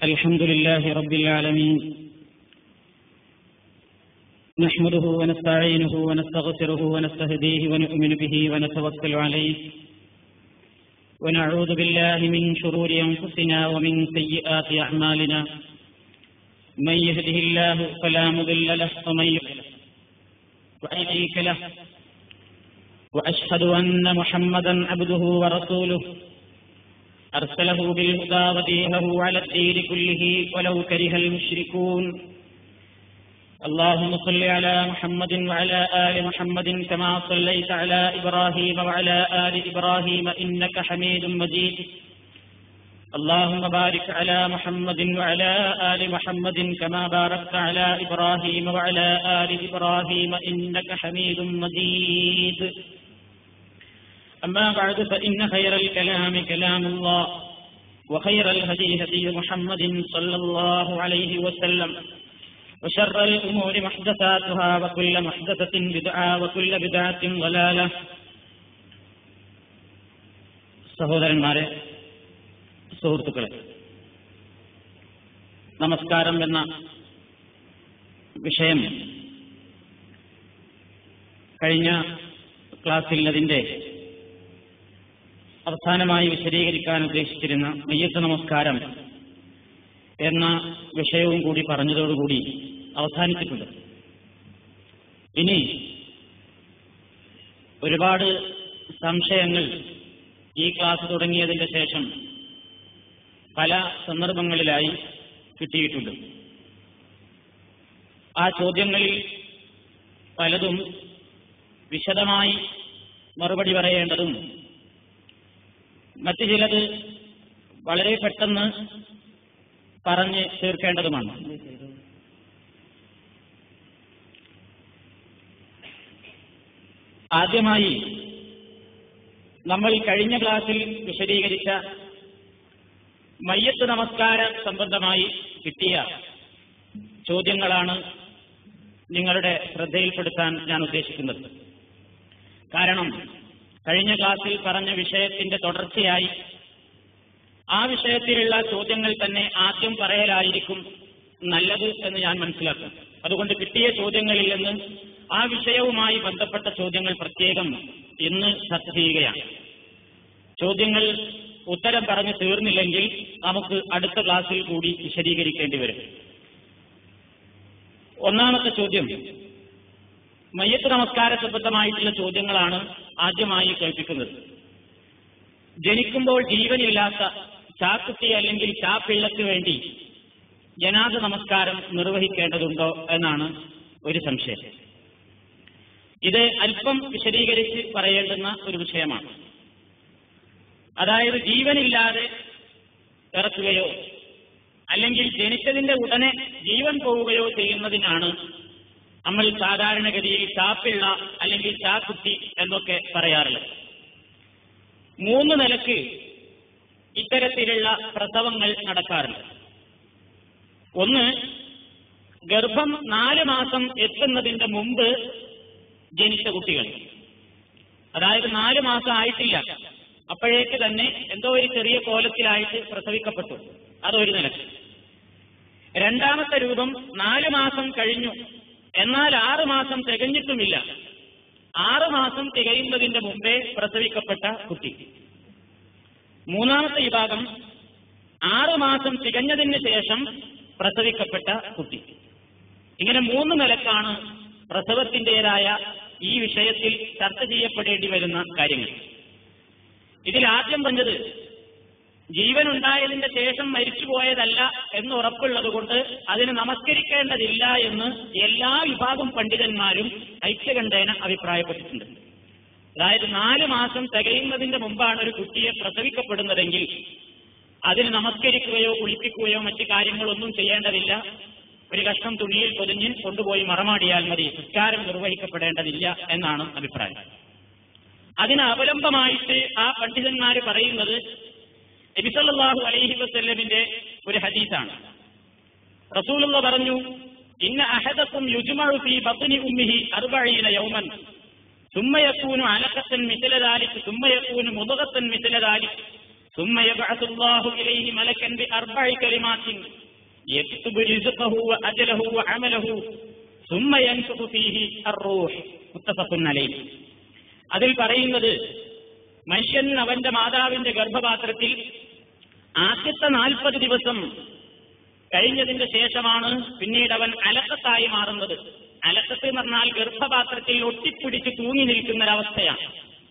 الحمد لله رب العالمين نحمده ونستعينه ونستغفره ونستهديه ونؤمن به ونتوكل عليه ونعوذ بالله من شرور أنفسنا ومن سيئات أعمالنا من يهده الله فلا مضل له ومن يضلل وأشريك له وأشهد أن محمدا عبده ورسوله أرسله بالهدى ودينه على الدين كله ولو كره المشركون اللهم صل على محمد وعلى آل محمد كما صليت على إبراهيم وعلى آل إبراهيم إنك حميد مجيد اللهم بارك على محمد وعلى آل محمد كما باركت على إبراهيم وعلى آل إبراهيم إنك حميد مجيد أما بعد فإن خير الكلام كلام الله وخير الهدي هدي محمد صلى الله عليه وسلم وشر الأمور محدثاتها وكل محدثة بدعة وكل بدعة ضلالة സഹോദരന്മാരെ സുഹൃത്തുക്കളെ നമസ്കാരം എന്ന വിഷയം കഴിഞ്ഞ ക്ലാസ്സിൽ അതിന്റെ അവസാനമായി വിശദീകരിക്കാൻ ഉദ്ദേശിച്ചിരുന്ന മയ്യത്ത് നമസ്കാരം എന്ന വിഷയവും കൂടി പറഞ്ഞതോടുകൂടി അവസാനിച്ചിട്ടുണ്ട് ഇനി ഒരുപാട് സംശയങ്ങൾ ഈ ക്ലാസ് തുടങ്ങിയതിന്റെ ശേഷം പല സന്ദർഭങ്ങളിലായി കിട്ടിയിട്ടുണ്ട് ആ ചോദ്യങ്ങളിൽ പലതും വിശദമായി മറുപടി പറയേണ്ടതും മറ്റു ചിലത് വളരെ പെട്ടെന്ന് പറഞ്ഞ് തീർക്കേണ്ടതുമാണ് ആദ്യമായി നമ്മൾ കഴിഞ്ഞ ക്ലാസ്സിൽ വിശദീകരിച്ച മയ്യത്ത് നമസ്കാര സംബന്ധമായി കിട്ടിയ ചോദ്യങ്ങളാണ് നിങ്ങളുടെ ശ്രദ്ധയിൽപ്പെടുത്താൻ ഞാൻ ഉദ്ദേശിക്കുന്നത് കാരണം കഴിഞ്ഞ ക്ലാസ്സിൽ പറഞ്ഞ വിഷയത്തിന്റെ തുടർച്ചയായി ആ വിഷയത്തിലുള്ള ചോദ്യങ്ങൾ തന്നെ ആദ്യം പറയലായിരിക്കും നല്ലത് എന്ന് ഞാൻ മനസ്സിലാക്കും അതുകൊണ്ട് കിട്ടിയ ചോദ്യങ്ങളിൽ നിന്ന് ആ വിഷയവുമായി ബന്ധപ്പെട്ട ചോദ്യങ്ങൾ പ്രത്യേകം ഇന്ന് ചർച്ച ചെയ്യുകയാണ് ചോദ്യങ്ങൾ ഉത്തരം പറഞ്ഞു തീർന്നില്ലെങ്കിൽ നമുക്ക് അടുത്ത ക്ലാസ്സിൽ കൂടി വിശദീകരിക്കേണ്ടി വരും ഒന്നാമത്തെ ചോദ്യം മയ്യത്ത് നമസ്കാര സംബന്ധമായിട്ടുള്ള ചോദ്യങ്ങളാണ് ആദ്യമായി കേൾപ്പിക്കുന്നത് ജനിക്കുമ്പോൾ ജീവനില്ലാത്ത ചാക്കുത്തി അല്ലെങ്കിൽ ചാപ്പിള്ളക്ക് വേണ്ടി ജനാദ നമസ്കാരം നിർവഹിക്കേണ്ടതുണ്ടോ എന്നാണ് ഒരു സംശയം ഇത് അല്പം വിശദീകരിച്ച് പറയേണ്ടുന്ന ഒരു വിഷയമാണ് അതായത് ജീവനില്ലാതെ ഇറക്കുകയോ അല്ലെങ്കിൽ ജനിച്ചതിന്റെ ഉടനെ ജീവൻ പോവുകയോ ചെയ്യുന്നതിനാണ് നമ്മൾ സാധാരണഗതിയിൽ ചാപ്പിള്ള അല്ലെങ്കിൽ ചാക്കുത്തി എന്നൊക്കെ പറയാറുള്ളത് മൂന്ന് നിലക്ക് ഇത്തരത്തിലുള്ള പ്രസവങ്ങൾ നടക്കാറുണ്ട് ഒന്ന് ഗർഭം നാല് മാസം എത്തുന്നതിന്റെ മുമ്പ് ജനിച്ച കുട്ടികൾ അതായത് നാല് മാസം ആയിട്ടില്ല അപ്പോഴേക്ക് തന്നെ എന്തോ ഒരു ചെറിയ കോലത്തിലായിട്ട് പ്രസവിക്കപ്പെട്ടു അതൊരു നിലക്ക് രണ്ടാമത്തെ രൂപം നാല് മാസം കഴിഞ്ഞു എന്നാൽ ആറ് മാസം തികഞ്ഞിട്ടുമില്ല ആറ് മാസം തികയുന്നതിന്റെ മുമ്പേ പ്രസവിക്കപ്പെട്ട കുട്ടി മൂന്നാമത്തെ വിഭാഗം ആറ് മാസം തികഞ്ഞതിന് ശേഷം പ്രസവിക്കപ്പെട്ട കുട്ടി ഇങ്ങനെ മൂന്ന് നിലക്കാണ് പ്രസവത്തിൻ്റെതായ ഈ വിഷയത്തിൽ ചർച്ച ചെയ്യപ്പെടേണ്ടി വരുന്ന കാര്യങ്ങൾ ഇതിൽ ആദ്യം പറഞ്ഞത് ജീവൻ ഉണ്ടായതിന്റെ ശേഷം മരിച്ചുപോയതല്ല എന്ന് ഉറപ്പുള്ളത് കൊണ്ട് അതിന് നമസ്കരിക്കേണ്ടതില്ല എന്ന് എല്ലാ വിഭാഗം പണ്ഡിതന്മാരും ഐക്യകണ്ഠേന അഭിപ്രായപ്പെട്ടിട്ടുണ്ട് അതായത് നാല് മാസം തികയുന്നതിന്റെ മുമ്പാണ് ഒരു കുട്ടിയെ പ്രസവിക്കപ്പെടുന്നതെങ്കിൽ അതിന് നമസ്കരിക്കുകയോ കുളിപ്പിക്കുകയോ മറ്റു കാര്യങ്ങളൊന്നും ചെയ്യേണ്ടതില്ല ഒരു കഷ്ണം തുണിയിൽ പൊതിഞ്ഞ് കൊണ്ടുപോയി മറമാടിയാൽ മതി നിസ്കാരം നിർവഹിക്കപ്പെടേണ്ടതില്ല എന്നാണ് അഭിപ്രായം അതിന് അവലംബമായിട്ട് ആ പണ്ഡിതന്മാർ പറയുന്നത് നബിസല്ലാഹു അലൈഹി വസ്ല്ലമിന്റെ ഒരു ഹദീസാണ് റസൂലുള്ള പറഞ്ഞു ഇന്ന അഹദക്കും യുജ്മഴു ഫീ ബത്നി ഉമ്മിഹി അർബഈന യൗമൻ ثم يكون علقة مثل ذلك ثم يكون مضغة مثل ذلك ثم يبعث الله إليه ملكا بأربع كلمات يكتب رزقه وأجله وعمله ثم ينفخ فيه الروح متفق عليه അതിൽ പറയുന്നത് മനുഷ്യൻ അവന്റെ മാതാവിന്റെ ഗർഭപാത്രത്തിൽ ആദ്യത്തെ നാൽപ്പത് ദിവസം കഴിഞ്ഞതിന്റെ ശേഷമാണ് പിന്നീട് അവൻ അലക്കത്തായി മാറുന്നത് അലക്കത്ത് എന്ന് പറഞ്ഞാൽ ഗർഭപാത്രത്തിൽ ഒട്ടിപ്പിടിച്ച് തൂങ്ങി നിൽക്കുന്ന ഒരവസ്ഥയാണ്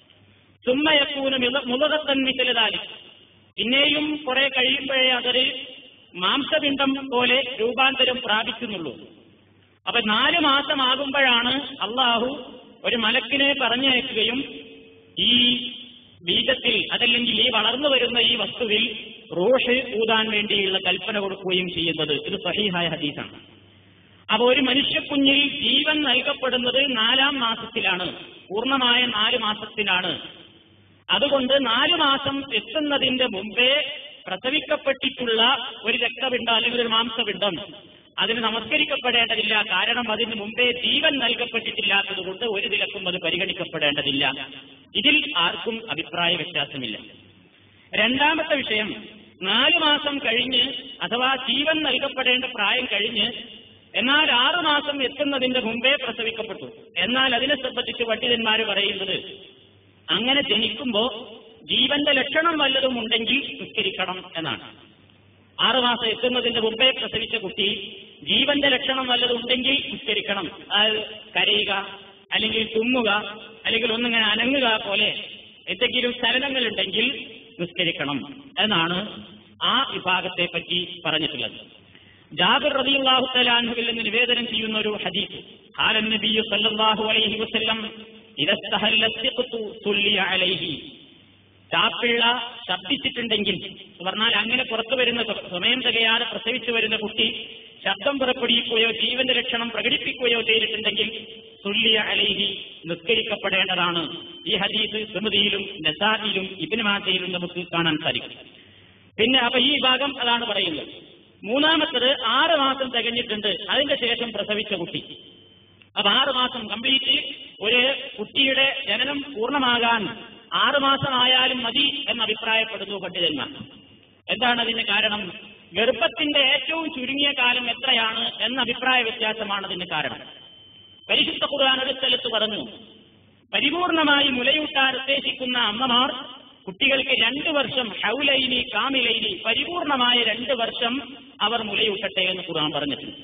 സുമ്മയക്കൂന് മുതകത്തൻ മിസലുതാലി പിന്നെയും കുറെ കഴിയുമ്പോഴേ അതൊരു മാംസപിണ്ഡം പോലെ രൂപാന്തരം പ്രാപിക്കുന്നുള്ളൂ അപ്പൊ നാല് മാസമാകുമ്പോഴാണ് അള്ളാഹു ഒരു മലക്കിനെ പറഞ്ഞയക്കുകയും ഈ ബീജത്തിൽ അതല്ലെങ്കിൽ ഈ വളർന്നു വരുന്ന ഈ വസ്തുവിൽ റോഷ് ഊതാൻ വേണ്ടിയുള്ള കൽപ്പന കൊടുക്കുകയും ചെയ്യുന്നത് ഇത് സഹീഹായ ഹദീസാണ് അപ്പൊ ഒരു മനുഷ്യക്കുഞ്ഞിൽ ജീവൻ നൽകപ്പെടുന്നത് നാലാം മാസത്തിലാണ് പൂർണ്ണമായ നാല് മാസത്തിലാണ് അതുകൊണ്ട് നാലു മാസം എത്തുന്നതിന്റെ മുമ്പേ പ്രസവിക്കപ്പെട്ടിട്ടുള്ള ഒരു രക്തപിണ്ഡം അല്ലെങ്കിൽ ഒരു മാംസപിണ്ഡം അതിന് നമസ്കരിക്കപ്പെടേണ്ടതില്ല കാരണം അതിന് മുമ്പേ ജീവൻ നൽകപ്പെട്ടിട്ടില്ലാത്തത് കൊണ്ട് ഒരു നിലക്കും അത് പരിഗണിക്കപ്പെടേണ്ടതില്ല ഇതിൽ ആർക്കും അഭിപ്രായ വ്യത്യാസമില്ല രണ്ടാമത്തെ വിഷയം നാലു മാസം കഴിഞ്ഞ് അഥവാ ജീവൻ നൽകപ്പെടേണ്ട പ്രായം കഴിഞ്ഞ് എന്നാൽ ആറു മാസം എത്തുന്നതിന്റെ മുമ്പേ പ്രസവിക്കപ്പെട്ടു എന്നാൽ അതിനെ സംബന്ധിച്ച് പണ്ഡിതന്മാർ പറയുന്നത് അങ്ങനെ ജനിക്കുമ്പോ ജീവന്റെ ലക്ഷണം വല്ലതും ഉണ്ടെങ്കിൽ നിസ്കരിക്കണം എന്നാണ് ആറുമാസം എത്തുന്നതിന്റെ മുമ്പേ പ്രസവിച്ച കുട്ടി ജീവന്റെ ലക്ഷണം വല്ലതും ഉണ്ടെങ്കിൽ നിസ്കരിക്കണം അതായത് കരയുക അല്ലെങ്കിൽ തുമ്മുക അല്ലെങ്കിൽ ഒന്നിങ്ങനെ അനങ്ങുക പോലെ എന്തെങ്കിലും ചലനങ്ങൾ ഉണ്ടെങ്കിൽ നിസ്കരിക്കണം എന്നാണ് ആ വിഭാഗത്തെ പറ്റി പറഞ്ഞിട്ടുള്ളത് ജാബിർ റളിയല്ലാഹു തആല അൻഹുവിൽ നിന്ന് നിവേദനം ചെയ്യുന്ന ഒരു ഹദീസ് ഖാല നബിയു സല്ലല്ലാഹു അലൈഹി വസല്ലം ഇദസ്തഹല്ല സിഖ്തു സുല്ലിയ അലൈഹി ചാപ്പിള്ള ശബ്ദിച്ചിട്ടുണ്ടെങ്കിൽ പറഞ്ഞാൽ അങ്ങനെ പുറത്തു വരുന്ന സമയം തികയാതെ പ്രസവിച്ചു വരുന്ന കുട്ടി ശബ്ദം പുറപ്പെടുവിക്കുകയോ ജീവന്റെ ലക്ഷണം പ്രകടിപ്പിക്കുകയോ ചെയ്തിട്ടുണ്ടെങ്കിൽ തുല്യ അലൈഹി നിസ്കരിക്കപ്പെടേണ്ടതാണ് ഈ ഹദീസ് സുമതിയിലും നസായിലും ഇബിനുമാസയിലും നമുക്ക് കാണാൻ സാധിക്കും പിന്നെ അപ്പൊ ഈ ഭാഗം അതാണ് പറയുന്നത് മൂന്നാമത്തത് ആറ് മാസം തികഞ്ഞിട്ടുണ്ട് അതിന്റെ ശേഷം പ്രസവിച്ച കുട്ടി അപ്പൊ ആറ് മാസം കംപ്ലീറ്റ് ഒരു കുട്ടിയുടെ ജനനം പൂർണ്ണമാകാൻ ആറ് മാസമായാലും മതി എന്ന് അഭിപ്രായപ്പെടുന്നു പണ്ഡിതന്മാർ എന്താണ് അതിന്റെ കാരണം ഗർഭത്തിന്റെ ഏറ്റവും ചുരുങ്ങിയ കാലം എത്രയാണ് എന്ന അഭിപ്രായ വ്യത്യാസമാണ് അതിന്റെ കാരണം പരിശുദ്ധ ഖുർആൻ ഒരു സ്ഥലത്ത് പറഞ്ഞു പരിപൂർണമായി മുലയൂട്ടാൻ ഉദ്ദേശിക്കുന്ന അമ്മമാർ കുട്ടികൾക്ക് രണ്ട് വർഷം ഹൗലൈനി കാമിലൈനി പരിപൂർണമായ രണ്ട് വർഷം അവർ മുലയൂട്ടട്ടെ എന്ന് ഖുർആൻ പറഞ്ഞിട്ടുണ്ട്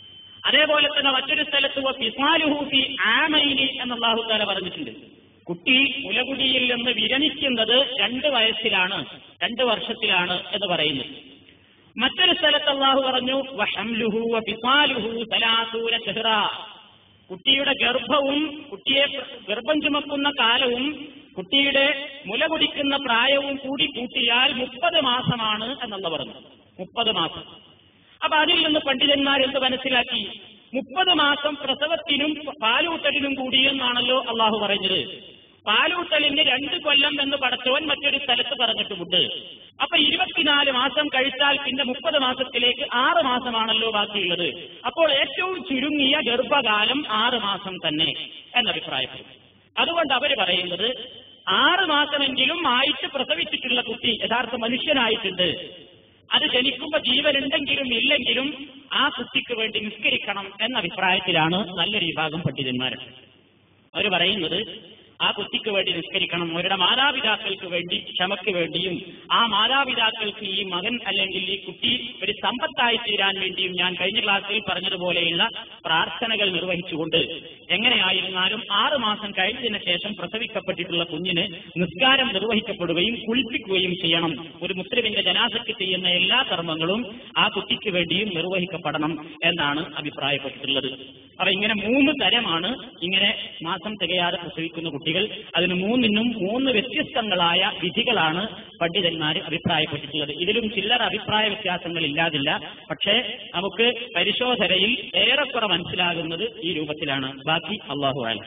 അതേപോലെ തന്നെ മറ്റൊരു സ്ഥലത്ത് ഫിസാലുഹൂഫി ആമൈനി എന്ന് അള്ളാഹു താല പറഞ്ഞിട്ടുണ്ട് കുട്ടി മുലകുടിയിൽ നിന്ന് വിരമിക്കുന്നത് രണ്ട് വയസ്സിലാണ് രണ്ട് വർഷത്തിലാണ് എന്ന് പറയുന്നത് മറ്റൊരു സ്ഥലത്ത് അള്ളാഹു പറഞ്ഞു വഹംലുഹു ഫിസാലുഹു സലാസൂര ചെഹ്റ കുട്ടിയുടെ ഗർഭവും കുട്ടിയെ ഗർഭം ചുമക്കുന്ന കാലവും കുട്ടിയുടെ മുല കുടിക്കുന്ന പ്രായവും കൂടി കൂട്ടിയാൽ മുപ്പത് മാസമാണ് എന്നുള്ള പറഞ്ഞു മുപ്പത് മാസം അപ്പൊ അതിൽ നിന്ന് പണ്ഡിതന്മാർ എന്ത് മനസ്സിലാക്കി മുപ്പത് മാസം പ്രസവത്തിനും പാലൂട്ടലിനും കൂടി എന്നാണല്ലോ അള്ളാഹു പറഞ്ഞത് പാലൂട്ടലിന് രണ്ട് കൊല്ലം എന്ന് പടച്ചവൻ മറ്റൊരു സ്ഥലത്ത് പറഞ്ഞിട്ടുമുണ്ട് അപ്പൊ ഇരുപത്തിനാല് മാസം കഴിച്ചാൽ പിന്നെ മുപ്പത് മാസത്തിലേക്ക് ആറ് മാസമാണല്ലോ ബാക്കിയുള്ളത് അപ്പോൾ ഏറ്റവും ചുരുങ്ങിയ ഗർഭകാലം ആറ് മാസം തന്നെ എന്നഭിപ്രായപ്പെടും അതുകൊണ്ട് അവർ പറയുന്നത് ആറ് മാസമെങ്കിലും ആയിട്ട് പ്രസവിച്ചിട്ടുള്ള കുട്ടി യഥാർത്ഥ മനുഷ്യനായിട്ടുണ്ട് അത് ജനിക്കുമ്പോ ജീവനുണ്ടെങ്കിലും ഇല്ലെങ്കിലും ആ കുട്ടിക്ക് വേണ്ടി നിസ്കരിക്കണം എന്ന അഭിപ്രായത്തിലാണ് നല്ലൊരു വിഭാഗം പണ്ഡിതന്മാർ അവർ പറയുന്നത് ആ കുട്ടിക്ക് വേണ്ടി നിസ്കരിക്കണം അവരുടെ മാതാപിതാക്കൾക്ക് വേണ്ടി ക്ഷമയ്ക്ക് വേണ്ടിയും ആ മാതാപിതാക്കൾക്ക് ഈ മകൻ അല്ലെങ്കിൽ ഈ കുട്ടി ഒരു സമ്പത്തായി തീരാൻ വേണ്ടിയും ഞാൻ കഴിഞ്ഞ ക്ലാസ്സിൽ പറഞ്ഞതുപോലെയുള്ള പ്രാർത്ഥനകൾ നിർവഹിച്ചുകൊണ്ട് എങ്ങനെയായിരുന്നാലും ആറ് മാസം കഴിഞ്ഞതിന് ശേഷം പ്രസവിക്കപ്പെട്ടിട്ടുള്ള കുഞ്ഞിന് നിസ്കാരം നിർവഹിക്കപ്പെടുകയും കുളിപ്പിക്കുകയും ചെയ്യണം ഒരു മുസ്ലിമിന്റെ ജനാസയ്ക്ക് ചെയ്യുന്ന എല്ലാ കർമ്മങ്ങളും ആ കുട്ടിക്ക് വേണ്ടിയും നിർവഹിക്കപ്പെടണം എന്നാണ് അഭിപ്രായപ്പെട്ടിട്ടുള്ളത് അപ്പൊ ഇങ്ങനെ മൂന്ന് തരമാണ് ഇങ്ങനെ മാസം തികയാതെ പ്രസവിക്കുന്ന കുട്ടികൾ അതിന് മൂന്നിനും മൂന്ന് വ്യത്യസ്തങ്ങളായ വിധികളാണ് പണ്ഡിതന്മാർ അഭിപ്രായപ്പെട്ടിട്ടുള്ളത് ഇതിലും ചില്ലറ അഭിപ്രായ വ്യത്യാസങ്ങൾ ഇല്ലാതില്ല പക്ഷേ നമുക്ക് പരിശോധനയിൽ ഏറെക്കുറെ മനസ്സിലാകുന്നത് ഈ രൂപത്തിലാണ് ബാക്കി അള്ളാഹു ആല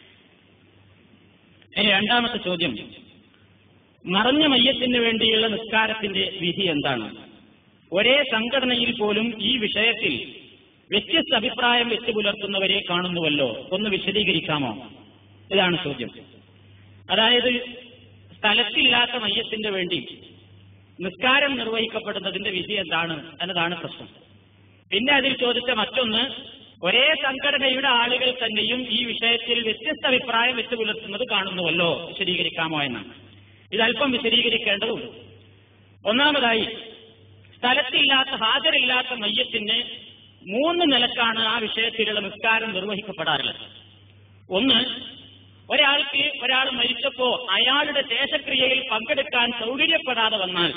ഇനി രണ്ടാമത്തെ ചോദ്യം മറഞ്ഞ മയ്യത്തിന് വേണ്ടിയുള്ള നിസ്കാരത്തിന്റെ വിധി എന്താണ് ഒരേ സംഘടനയിൽ പോലും ഈ വിഷയത്തിൽ വ്യത്യസ്ത അഭിപ്രായം വെച്ച് പുലർത്തുന്നവരെ കാണുന്നുവല്ലോ ഒന്ന് വിശദീകരിക്കാമോ ഇതാണ് ചോദ്യം അതായത് സ്ഥലത്തില്ലാത്ത മയ്യത്തിന് വേണ്ടി നിസ്കാരം നിർവഹിക്കപ്പെടുന്നതിന്റെ വിധി എന്താണ് എന്നതാണ് പ്രശ്നം പിന്നെ അതിൽ ചോദിച്ച മറ്റൊന്ന് ഒരേ സംഘടനയുടെ ആളുകൾ തന്നെയും ഈ വിഷയത്തിൽ വ്യത്യസ്ത അഭിപ്രായം വെച്ച് പുലർത്തുന്നത് കാണുന്നുവല്ലോ വിശദീകരിക്കാമോ എന്നാണ് ഇതല്പം വിശദീകരിക്കേണ്ടതുണ്ട് ഒന്നാമതായി സ്ഥലത്തില്ലാത്ത ഹാജരില്ലാത്ത മയ്യത്തിന് മൂന്ന് നിലക്കാണ് ആ വിഷയത്തിലുള്ള നിസ്കാരം നിർവഹിക്കപ്പെടാറുള്ളത് ഒന്ന് ഒരാൾക്ക് ഒരാൾ മരിച്ചപ്പോ അയാളുടെ ശേഷക്രിയയിൽ പങ്കെടുക്കാൻ സൗകര്യപ്പെടാതെ വന്നാൽ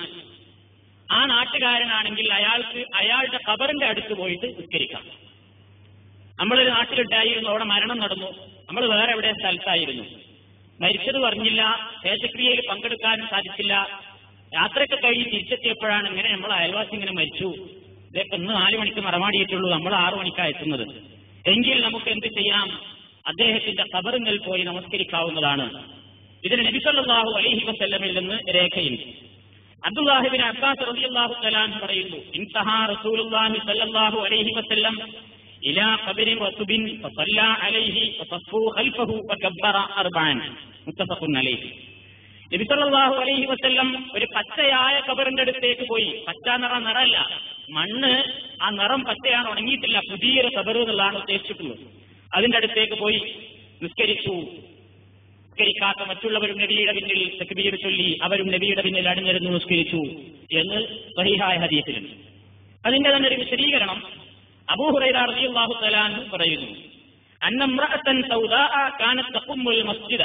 ആ നാട്ടുകാരനാണെങ്കിൽ അയാൾക്ക് അയാളുടെ ഖബറിന്റെ അടുത്ത് പോയിട്ട് നിസ്കരിക്കാം നമ്മളൊരു നാട്ടിലുണ്ടായിരുന്നു അവിടെ മരണം നടന്നു നമ്മൾ വേറെ എവിടെ സ്ഥലത്തായിരുന്നു മരിച്ചത് പറഞ്ഞില്ല ശേഷക്രിയയിൽ പങ്കെടുക്കാനും സാധിച്ചില്ല യാത്രയൊക്കെ കഴിഞ്ഞ് തിരിച്ചെത്തിയപ്പോഴാണ് ഇങ്ങനെ നമ്മൾ അയൽവാസി ഇങ്ങനെ മരിച്ചു ഇതൊക്കെ ഇന്ന് നാല് മണിക്ക് മറമാടിയിട്ടുള്ളൂ നമ്മൾ ആറു മണിക്കാണ് എത്തുന്നത് എങ്കിൽ നമുക്ക് എന്ത് ചെയ്യാം അദ്ദേഹത്തിന്റെ ഖബറുകൾ പോയി നമസ്കരിക്കാവുന്നതാണ് ഇതിന് നബിസല്ലാഹു അലൈഹി വസല്ലമിൽ നിന്ന് രേഖയുണ്ട് അബ്ദുല്ലാഹിബിൻ അബ്ബാസ് റളിയല്ലാഹു തആല പറയുന്നു ഇൻതഹാ റസൂലുള്ളാഹി സ്വല്ലല്ലാഹു അലൈഹി വസല്ലം ഇലാ ഖബരി വസുബിൻ ഫസല്ല അലൈഹി വസഫു ഖൽഫഹു വകബ്ബറ അർബഅൻ മുത്തഫഖുൻ അലൈഹി നബി സല്ലല്ലാഹു അലൈഹി വസല്ലം ഒരു പച്ചയായ ഖബറിന്റെ അടുത്തേക്ക് പോയി പച്ച നിറ നിറല്ല മണ്ണ് ആ നിറം പച്ചയാണ് ഉണങ്ങിയിട്ടില്ല പുതിയൊരു ഖബർ എന്നുള്ളതാണ് ഉദ്ദേശിച്ചിട്ടുള്ളത് അതിന്റെ അടുത്തേക്ക് പോയി നിസ്കരിച്ചു നിസ്കരിക്കാത്ത മറ്റുള്ളവരും നബിയുടെ പിന്നിൽ തക്ബീർ ചൊല്ലി അവരും നബിയുടെ പിന്നിൽ അണിഞ്ഞിരുന്നു നിസ്കരിച്ചു എന്ന് സഹിഹായ ഹദീസിലുണ്ട് അതിന്റെ തന്നെ ഒരു വിശദീകരണം അബൂഹുറൈറ റളിയല്ലാഹു തആല അൻഹു പറയുന്നു അന്നമ്രഅത്തൻ സൗദാഅ കാനത്ത് തഖുമ്മുൽ മസ്ജിദ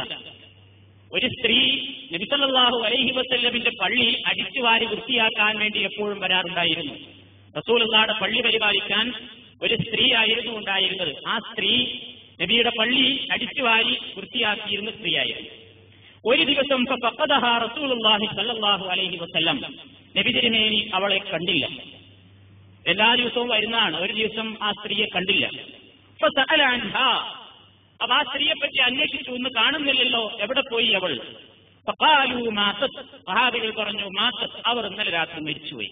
ഒരു സ്ത്രീ നബി സല്ലല്ലാഹു അലൈഹി വസല്ലമിന്റെ പള്ളി അടിച്ചുവാരി വൃത്തിയാക്കാൻ വേണ്ടി എപ്പോഴും വരാറുണ്ടായിരുന്നു റസൂലുള്ളാഹിയുടെ പള്ളി പരിപാലിക്കാൻ ഒരു സ്ത്രീ ആയിരുന്നു ഉണ്ടായിരുന്നത് ആ സ്ത്രീ നബിയുടെ പള്ളി അടിച്ചുവാരി വൃത്തിയാക്കിയിരുന്ന സ്ത്രീയായിരുന്നു ഒരു ദിവസം ഫഖദഹ റസൂലുള്ളാഹി സല്ലല്ലാഹു അലൈഹി വസല്ലം നബി തിരുമേനി അവളെ കണ്ടില്ല എല്ലാ ദിവസവും വരുന്നതാണ് ഒരു ദിവസം ആ സ്ത്രീയെ കണ്ടില്ല ഫസഅല അൻഹാ. അപ്പൊ ആ സ്ത്രീയെ പറ്റി അന്വേഷിച്ചു ഒന്ന് കാണുന്നില്ലല്ലോ എവിടെ പോയി അവൾ ഫഖാലു മാതത് സഹാബികൾ പറഞ്ഞു മാതത് അവർ ഇന്നലെ രാത്രി മരിച്ചുപോയി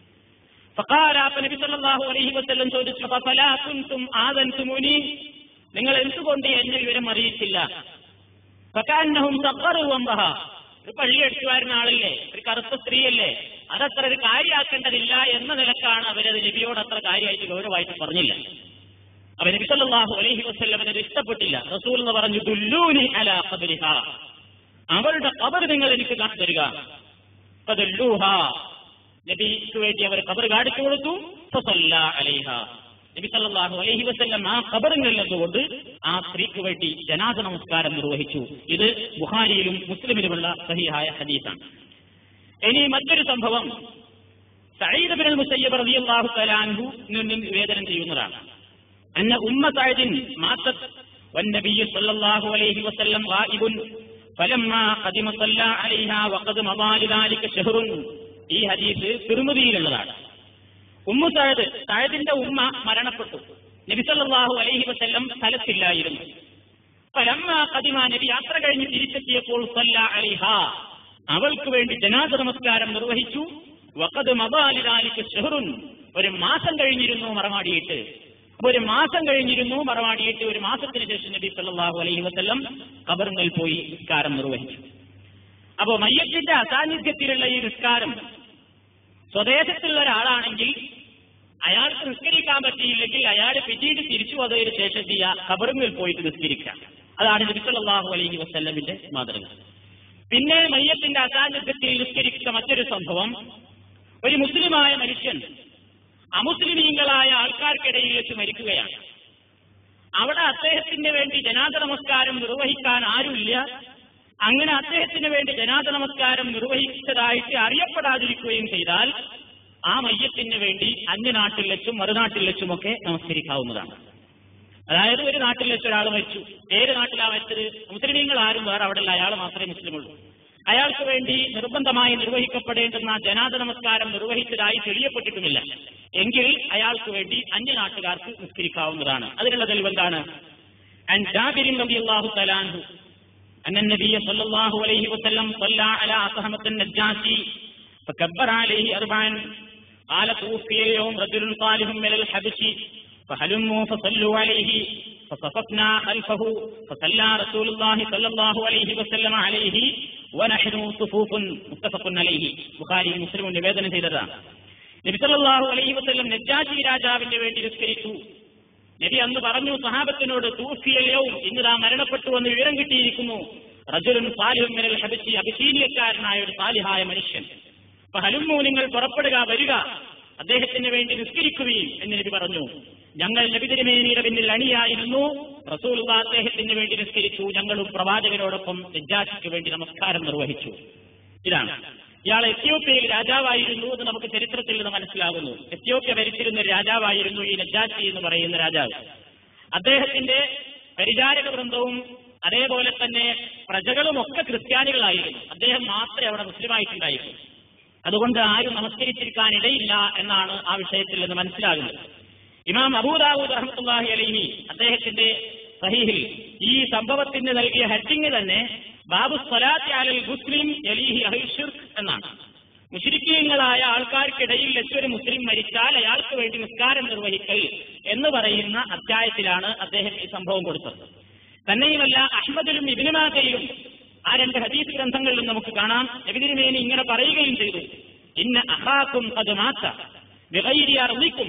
ഫഖാല അപ്പൊ നബി സല്ലല്ലാഹു അലൈഹി വസല്ലം ചോദിച്ചു ഫലാ കുൻതും ആദൻതുമുനി നിങ്ങൾ എന്തുകൊണ്ട് എന്നെ വിവരം അറിയിച്ചില്ല ഫകാന്നഹും തഖറു വംബഹ ഒരു പള്ളി അടിച്ചു വരുന്ന ആളല്ലേ ഒരു കറുത്ത സ്ത്രീയല്ലേ അതത്ര ഒരു കാര്യമാക്കേണ്ടതില്ല എന്ന നിലക്കാണ് അവരത് നബിയോട് അത്ര കാര്യമായിട്ട് ഗൗരവമായിട്ട് പറഞ്ഞില്ല അപ്പൊ നബി സല്ലല്ലാഹു അലൈഹി വസല്ലം അത് ഇഷ്ടപ്പെട്ടില്ല റസൂൽ എന്ന് പറഞ്ഞു ദുല്ലൂനി അലാ ഖബരിഹ അവളുടെ ഖബർ നിങ്ങൾ എനിക്ക് കാണിച്ചു തരിക ഫദല്ലൂഹ നബിക്ക് വേണ്ടി അവർ ഖബർ കാണിച്ചു കൊടുത്തു ഫസല്ല അലൈഹ നബി സല്ലല്ലാഹു അലൈഹി വസല്ലം ആ ഖബറിൽ നിന്നുകൊണ്ട് ആ സ്ത്രീക്ക് വേണ്ടി ജനാസ നമസ്കാരം നിർവഹിച്ചു ഇത് ബുഖാരിയിലും മുസ്ലിമിലുമുള്ള സഹിഹായ ഹദീസാണ് ഇനി മറ്റൊരു സംഭവം സഈദ് ബിൻ മുസയ്യബ് റളിയല്ലാഹു തആല അൻഹു നിവേദനം ചെയ്യുന്നതാണ് أن أم سعد ماتت والنبي صلى الله عليه وسلم غائب فلما قدم صلى عليها وقد مضى لذلك شهر ഈ ഹദീസ് തിരുമതിയിലുള്ളതാണ് ഉമ്മു സഴദ് സഴദിന്റെ ഉമ്മ മരണപ്പെട്ടു നബി സല്ലല്ലാഹു അലൈഹി വസല്ലം സ്ഥലത്തില്ലായിരുന്നു ഫലമ്മ കദിമ നബി യാത്ര കഴിഞ്ഞ് തിരിച്ചെത്തിയപ്പോൾ സല്ല അലിഹ അവൾക്ക് വേണ്ടി ജനാസ നമസ്കാരം നിർവഹിച്ചു വഖദ് മബാലിദാലിക്ക് ഷെഹറുൻ ഒരു മാസം കഴിഞ്ഞിരുന്നു മറമാടിയിട്ട് അപ്പൊ ഒരു മാസം കഴിഞ്ഞിരുന്നു മറമാടിയിട്ട് ഒരു മാസത്തിന് ശേഷം നബി സല്ലല്ലാഹു അലൈഹി വസല്ലം ഖബറിൽ പോയി നിസ്കാരം നിർവഹിച്ചു അപ്പോ മയ്യത്തിന്റെ അസാന്നിധ്യത്തിലുള്ള ഈ നിസ്കാരം സ്വദേശത്തുള്ള ഒരാളാണെങ്കിൽ അയാൾക്ക് നിസ്കരിക്കാൻ പറ്റിയില്ലെങ്കിൽ അയാൾ പിന്നീട് തിരിച്ചു വന്നതിന് ശേഷം ചെയ്യുക ഖബറിൽ പോയിട്ട് നിസ്കരിക്കാം അതാണ് നബി സല്ലല്ലാഹു അലൈഹി വസല്ലമിന്റെ മാതൃക പിന്നെ മയ്യത്തിന്റെ അസാന്നിധ്യത്തിൽ നിസ്കരിക്കുന്ന മറ്റൊരു സംഭവം ഒരു മുസ്ലിമായ മനുഷ്യൻ അമുസ്ലിമീങ്ങളായ ആൾക്കാർക്കിടയിൽ വെച്ച് മരിക്കുകയാണ് അവിടെ അദ്ദേഹത്തിന് വേണ്ടി ജനാദ നമസ്കാരം നിർവഹിക്കാൻ ആരുമില്ല അങ്ങനെ അദ്ദേഹത്തിന് വേണ്ടി ജനാദ നമസ്കാരം നിർവഹിച്ചതായിട്ട് അറിയപ്പെടാതിരിക്കുകയും ചെയ്താൽ ആ മയ്യത്തിന് വേണ്ടി അന്യനാട്ടിൽ വെച്ചും മറുനാട്ടിൽ വെച്ചുമൊക്കെ നമസ്കരിക്കാവുന്നതാണ് അതായത് ഒരു നാട്ടിൽ വെച്ച് ഒരാൾ മരിച്ചു ഏത് നാട്ടിലാണ് മരിച്ചത് മുസ്ലിമീങ്ങൾ ആരും വേറെ അവിടെ അല്ല അയാൾ മാത്രമേ മുസ്ലിമുള്ളൂ അയാൾക്ക് വേണ്ടി നിർബന്ധമായി നിർവഹിക്കപ്പെടേണ്ടുന്ന ജനാദ നമസ്കാരം നിർവഹിച്ചതായി തെളിയപ്പെട്ടിട്ടുമില്ല എങ്കിൽ അയാൾക്ക് വേണ്ടി അന്യനാട്ടുകാർക്ക് നിസ്കരിക്കാവുന്നതാണ് അതിനുള്ള തെളിവെന്താണ് عن جابر رضي الله تعالى عنه أن النبي صلى الله عليه وسلم صلى على أصحمة النجاشي فكبر عليه أربعا قال توفي اليوم رجل صالح من الحبش فهلموا فصلوا عليه فصففنا خلفه فصلى رسول الله صلى الله عليه وسلم عليه ونحن صفوف متفق عليه ബുഖാരി മുസ്ലിം നിവേദനം ചെയ്തതാണ് നബി സല്ലല്ലാഹു അലൈഹി വസല്ലം നജ്ജാശി രാജാവിന്റെ വേണ്ടി നിസ്കരിച്ചു നബി അന്ന് പറഞ്ഞു സഹാബത്തിനോട് തൂഫിയവും ഇന്ന് താ മരണപ്പെട്ടു എന്ന് വിവരം കിട്ടിയിരിക്കുന്നു റജുലുൻ സാലിഹും മിനൽ ഹബശി അബിശീനിയക്കാരനായ ഒരു സാലിഹായ മനുഷ്യൻ അപ്പൊ ഹലുമു നിങ്ങൾ പുറപ്പെടുക വരിക അദ്ദേഹത്തിന് വേണ്ടി നിസ്കരിക്കുകയും എന്ന് നബി പറഞ്ഞു ഞങ്ങൾ നബി തിരുമേനിയുടെ പിന്നിൽ അണിയായിരുന്നു റസൂൽ അദ്ദേഹത്തിന് വേണ്ടി നിസ്കരിച്ചു ഞങ്ങളും പ്രവാചകരോടൊപ്പം നജ്ജാശിക്ക് വേണ്ടി നമസ്കാരം നിർവഹിച്ചു ഇതാണ് ഇയാൾ എത്യോപ്യയിൽ രാജാവായിരുന്നു എന്ന് നമുക്ക് ചരിത്രത്തിൽ നിന്ന് മനസ്സിലാകുന്നു എത്യോപ്യ ഭരിച്ചിരുന്ന ഒരു രാജാവായിരുന്നു ഈ നജാശി എന്ന് പറയുന്ന രാജാവ് അദ്ദേഹത്തിന്റെ പരിചാരക വൃന്ദവും അതേപോലെ തന്നെ പ്രജകളും ഒക്കെ ക്രിസ്ത്യാനികളായിരുന്നു അദ്ദേഹം മാത്രമേ അവിടെ മുസ്ലിമായിട്ടുണ്ടായിരുന്നു അതുകൊണ്ട് ആരും നമസ്കരിച്ചിരിക്കാൻ ഇടയില്ല എന്നാണ് ആ വിഷയത്തിൽ നിന്ന് മനസ്സിലാകുന്നത് ഇമാം അബൂദാവൂദ് റഹ്മത്തുള്ളാഹി അലൈഹി അദ്ദേഹത്തിന്റെ സഹീഹിൽ ഈ സംഭവത്തിന് നൽകിയ ഹെഡിങ് തന്നെ ബാബു സ്വലാത്തി അലൽ മുസ്ലിം യലീഹി അഹിഷിർക്ക് എന്നാണ് മുഷരിക്കീങ്ങളായ ആൾക്കാർക്കിടയിൽ വെച്ചൊരു മുസ്ലിം മരിച്ചാൽ അയാൾക്ക് വേണ്ടി നിസ്കാരം നിർവഹിക്കൽ എന്ന് പറയുന്ന അധ്യായത്തിലാണ് അദ്ദേഹം ഈ സംഭവം കൊടുത്തത് തന്നെയുമല്ല അഹമ്മദിലും ഇബിനുമാകയിലും ആ രണ്ട് ഹദീസ് ഗ്രന്ഥങ്ങളിലും നമുക്ക് കാണാം എബിതിരുമേനി ഇങ്ങനെ പറയുകയും ചെയ്തു ഇന്ന അഹാക്കും അത് മാത്ത വികൈരിയർന്നിക്കും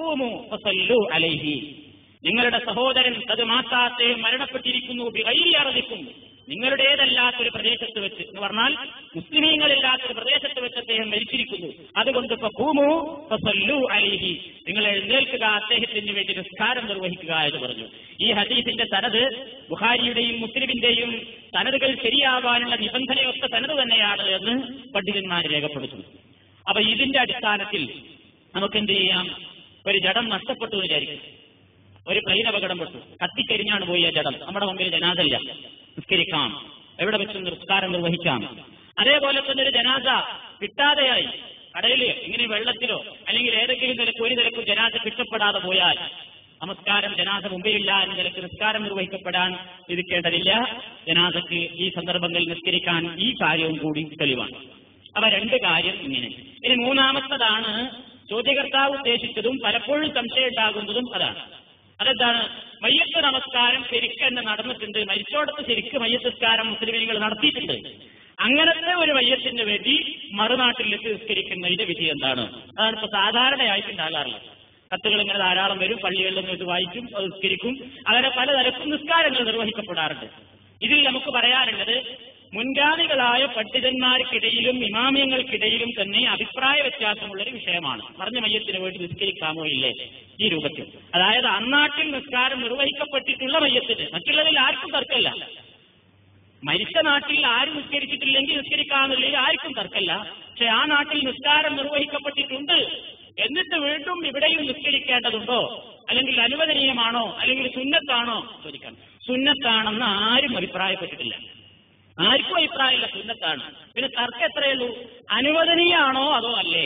അലൈഹി നിങ്ങളുടെ സഹോദരൻ അത് മാത്താത്തെ മരണപ്പെട്ടിരിക്കുന്നു വികൈരിയർന്നിക്കും നിങ്ങളുടേതല്ലാത്തൊരു പ്രദേശത്ത് വെച്ച് എന്ന് പറഞ്ഞാൽ മുസ്ലിമീങ്ങളില്ലാത്തൊരു പ്രദേശത്ത് വെച്ച് അദ്ദേഹം മരിച്ചിരിക്കുന്നു അതുകൊണ്ട് ഫഖൂമു ഫസല്ലു അലൈഹി നിങ്ങൾ എഴുന്നേൽക്കുക അദ്ദേഹത്തിന് വേണ്ടി നിസ്കാരം നിർവഹിക്കുക എന്ന് പറഞ്ഞു ഈ ഹദീസിന്റെ സനത് ബുഖാരിയുടെയും മുസ്ലിമിന്റെയും സനതുകൾ ശരിയാവാനുള്ള നിബന്ധനയൊക്കെ സനത് തന്നെയാണ് എന്ന് പണ്ഡിതന്മാർ രേഖപ്പെടുത്തുന്നു അപ്പൊ ഇതിന്റെ അടിസ്ഥാനത്തിൽ നമുക്ക് എന്ത് ചെയ്യാം ഒരു ജഡം നഷ്ടപ്പെട്ടു എന്ന് വിചാരിക്കും ഒരു പ്ലെയിൻ അപകടം പെട്ടു കത്തിക്കരിഞ്ഞാണ് പോയി ആ ജഡം നമ്മുടെ മുമ്പിൽ ജനാദല്ല നിസ്കരിക്കാം എവിടെ വെച്ച് നിസ്കാരം നിർവഹിക്കാം അതേപോലെ തന്നെ ഒരു ജനാസ കിട്ടാതെയായി കടയില് ഇങ്ങനെ വെള്ളത്തിലോ അല്ലെങ്കിൽ ഏതെങ്കിലും നിലക്ക് ഒരു നിലക്കും ജനാസ കിട്ടപ്പെടാതെ പോയാൽ നമസ്കാരം ജനാസ മുമ്പിലില്ല എന്ന നിലക്ക് നിസ്കാരം നിർവഹിക്കപ്പെടാൻ ഇരിക്കേണ്ടതില്ല ജനാസക്ക് ഈ സന്ദർഭങ്ങളിൽ നിസ്കരിക്കാൻ ഈ കാര്യവും കൂടി തെളിവാണ് അവ രണ്ട് കാര്യം ഇങ്ങനെ ഇനി മൂന്നാമത്തതാണ് ചോദ്യകർത്താവ് ഉദ്ദേശിച്ചതും പലപ്പോഴും സംശയം ഉണ്ടാകുന്നതും അതാണ് അതെന്താണ് മയ്യത്ത് നമസ്കാരം ശരിക്ക് തന്നെ നടന്നിട്ടുണ്ട് മരിച്ചോടത്ത് ശരിക്ക് മയ്യത്ത് നിസ്കാരം മുസ്ലിമീങ്ങൾ നടത്തിയിട്ടുണ്ട് അങ്ങനത്തെ ഒരു മയ്യത്തിന് വേണ്ടി മറുനാട്ടിലേക്ക് നിസ്കരിക്കുന്നതിന്റെ വിധി എന്താണ് അതാണ് ഇപ്പൊ സാധാരണയായിട്ടുണ്ടാകാറുള്ളത് കത്തുകൾ ഇങ്ങനെ ധാരാളം വരും പള്ളികളിൽ നിന്ന് ഇത് വായിക്കും അത് നിസ്കരിക്കും അങ്ങനെ പലതരക്കും നിസ്കാരങ്ങൾ നിർവഹിക്കപ്പെടാറുണ്ട് ഇതിൽ നമുക്ക് പറയാനുള്ളത് മുൻഗാമികളായ പണ്ഡിതന്മാർക്കിടയിലും ഇമാമിയങ്ങൾക്കിടയിലും തന്നെ അഭിപ്രായ വ്യത്യാസമുള്ള ഒരു വിഷയമാണ് പറഞ്ഞ മയ്യത്തിന് വേണ്ടി നിസ്കരിക്കാമോ ഇല്ലേ ഈ രൂപത്തിൽ അതായത് അന്നാട്ടിൽ നിസ്കാരം നിർവഹിക്കപ്പെട്ടിട്ടുള്ള മയ്യത്തിന് മറ്റുള്ളതിൽ ആർക്കും തർക്കമില്ല മരിച്ച നാട്ടിൽ ആരും നിസ്കരിച്ചിട്ടില്ലെങ്കിൽ നിസ്കരിക്കാമെന്നുള്ളതിൽ ആർക്കും തർക്കമില്ല പക്ഷെ ആ നാട്ടിൽ നിസ്കാരം നിർവഹിക്കപ്പെട്ടിട്ടുണ്ട് എന്നിട്ട് വീണ്ടും ഇവിടെയും നിസ്കരിക്കേണ്ടതുണ്ടോ അല്ലെങ്കിൽ അനുവദനീയമാണോ അല്ലെങ്കിൽ സുന്നത്താണോ ചോദിക്കണം സുന്നത്താണെന്ന് ആരും അഭിപ്രായപ്പെട്ടിട്ടില്ല ആർക്കും അഭിപ്രായമില്ല സുന്നത്താണ് പിന്നെ തർക്കം എത്രയുള്ളൂ അനുവദനീയാണോ അതോ അല്ലേ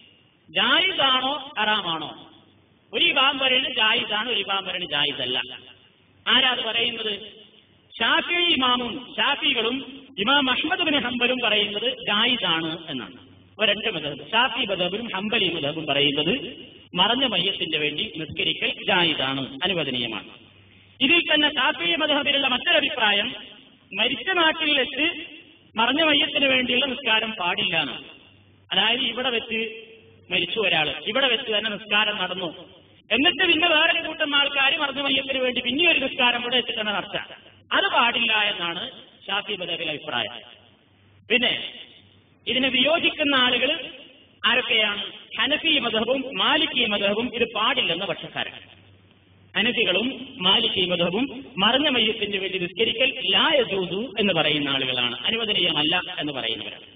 ജായിദാണോ ഹറാമാണോ ഒരു ഇമാം പറയുന്നത് ജായിദാണ് ഒരു ഇമാം പറയുന്നത് ജായിദല്ല ആരാ അത് പറയുന്നത് ഷാഫി ഇമാമും ഷാഫികളും ഇമാം അഹമ്മദ് ബിൻ ഹംബലും പറയുന്നത് ജായിദാണ് എന്നാണ് അവ രണ്ട് മതബ് ഷാഫി മതബും ഹംബലി മതബും പറയുന്നത് മറഞ്ഞ മയ്യത്തിന്റെ വേണ്ടി നിസ്കരിക്കൽ ജായിദാണ് അനുവദനീയമാണ് ഇതിൽ തന്നെ ഷാഫി മതബിലുള്ള മറ്റൊരു അഭിപ്രായം മരിച്ച നാട്ടിൽ വെച്ച് മറഞ്ഞ മയ്യത്തിന് വേണ്ടിയുള്ള നിസ്കാരം പാടില്ല എന്നാണ് അതായത് ഇവിടെ വെച്ച് മരിച്ചു ഒരാൾ ഇവിടെ വെച്ച് തന്നെ നിസ്കാരം നടന്നു എന്നിട്ട് പിന്നെ വേറെ കൂട്ടം ആൾക്കാർ മറഞ്ഞ മയ്യത്തിന് വേണ്ടി പിന്നെ ഒരു നിസ്കാരം ഇവിടെ വെച്ച് തന്നെ നടത്താം അത് പാടില്ല എന്നാണ് ഷാഫി ബദറിലെ അഭിപ്രായം പിന്നെ ഇതിനെ വിയോജിക്കുന്ന ആളുകൾ ആരൊക്കെയാണ് ഹനഫി മതഹബും മാലിക്കി മതഹബും ഇത് പാടില്ലെന്ന പക്ഷക്കാരാണ് ഹനഫികളും മാലിക്കി മതഹബും മറഞ്ഞ മയ്യത്തിന് വേണ്ടി നിസ്കരിക്കൽ ലായജൂതു എന്ന് പറയുന്ന ആളുകളാണ് അനുവദനീയമല്ല എന്ന് പറയുന്നവരാണ്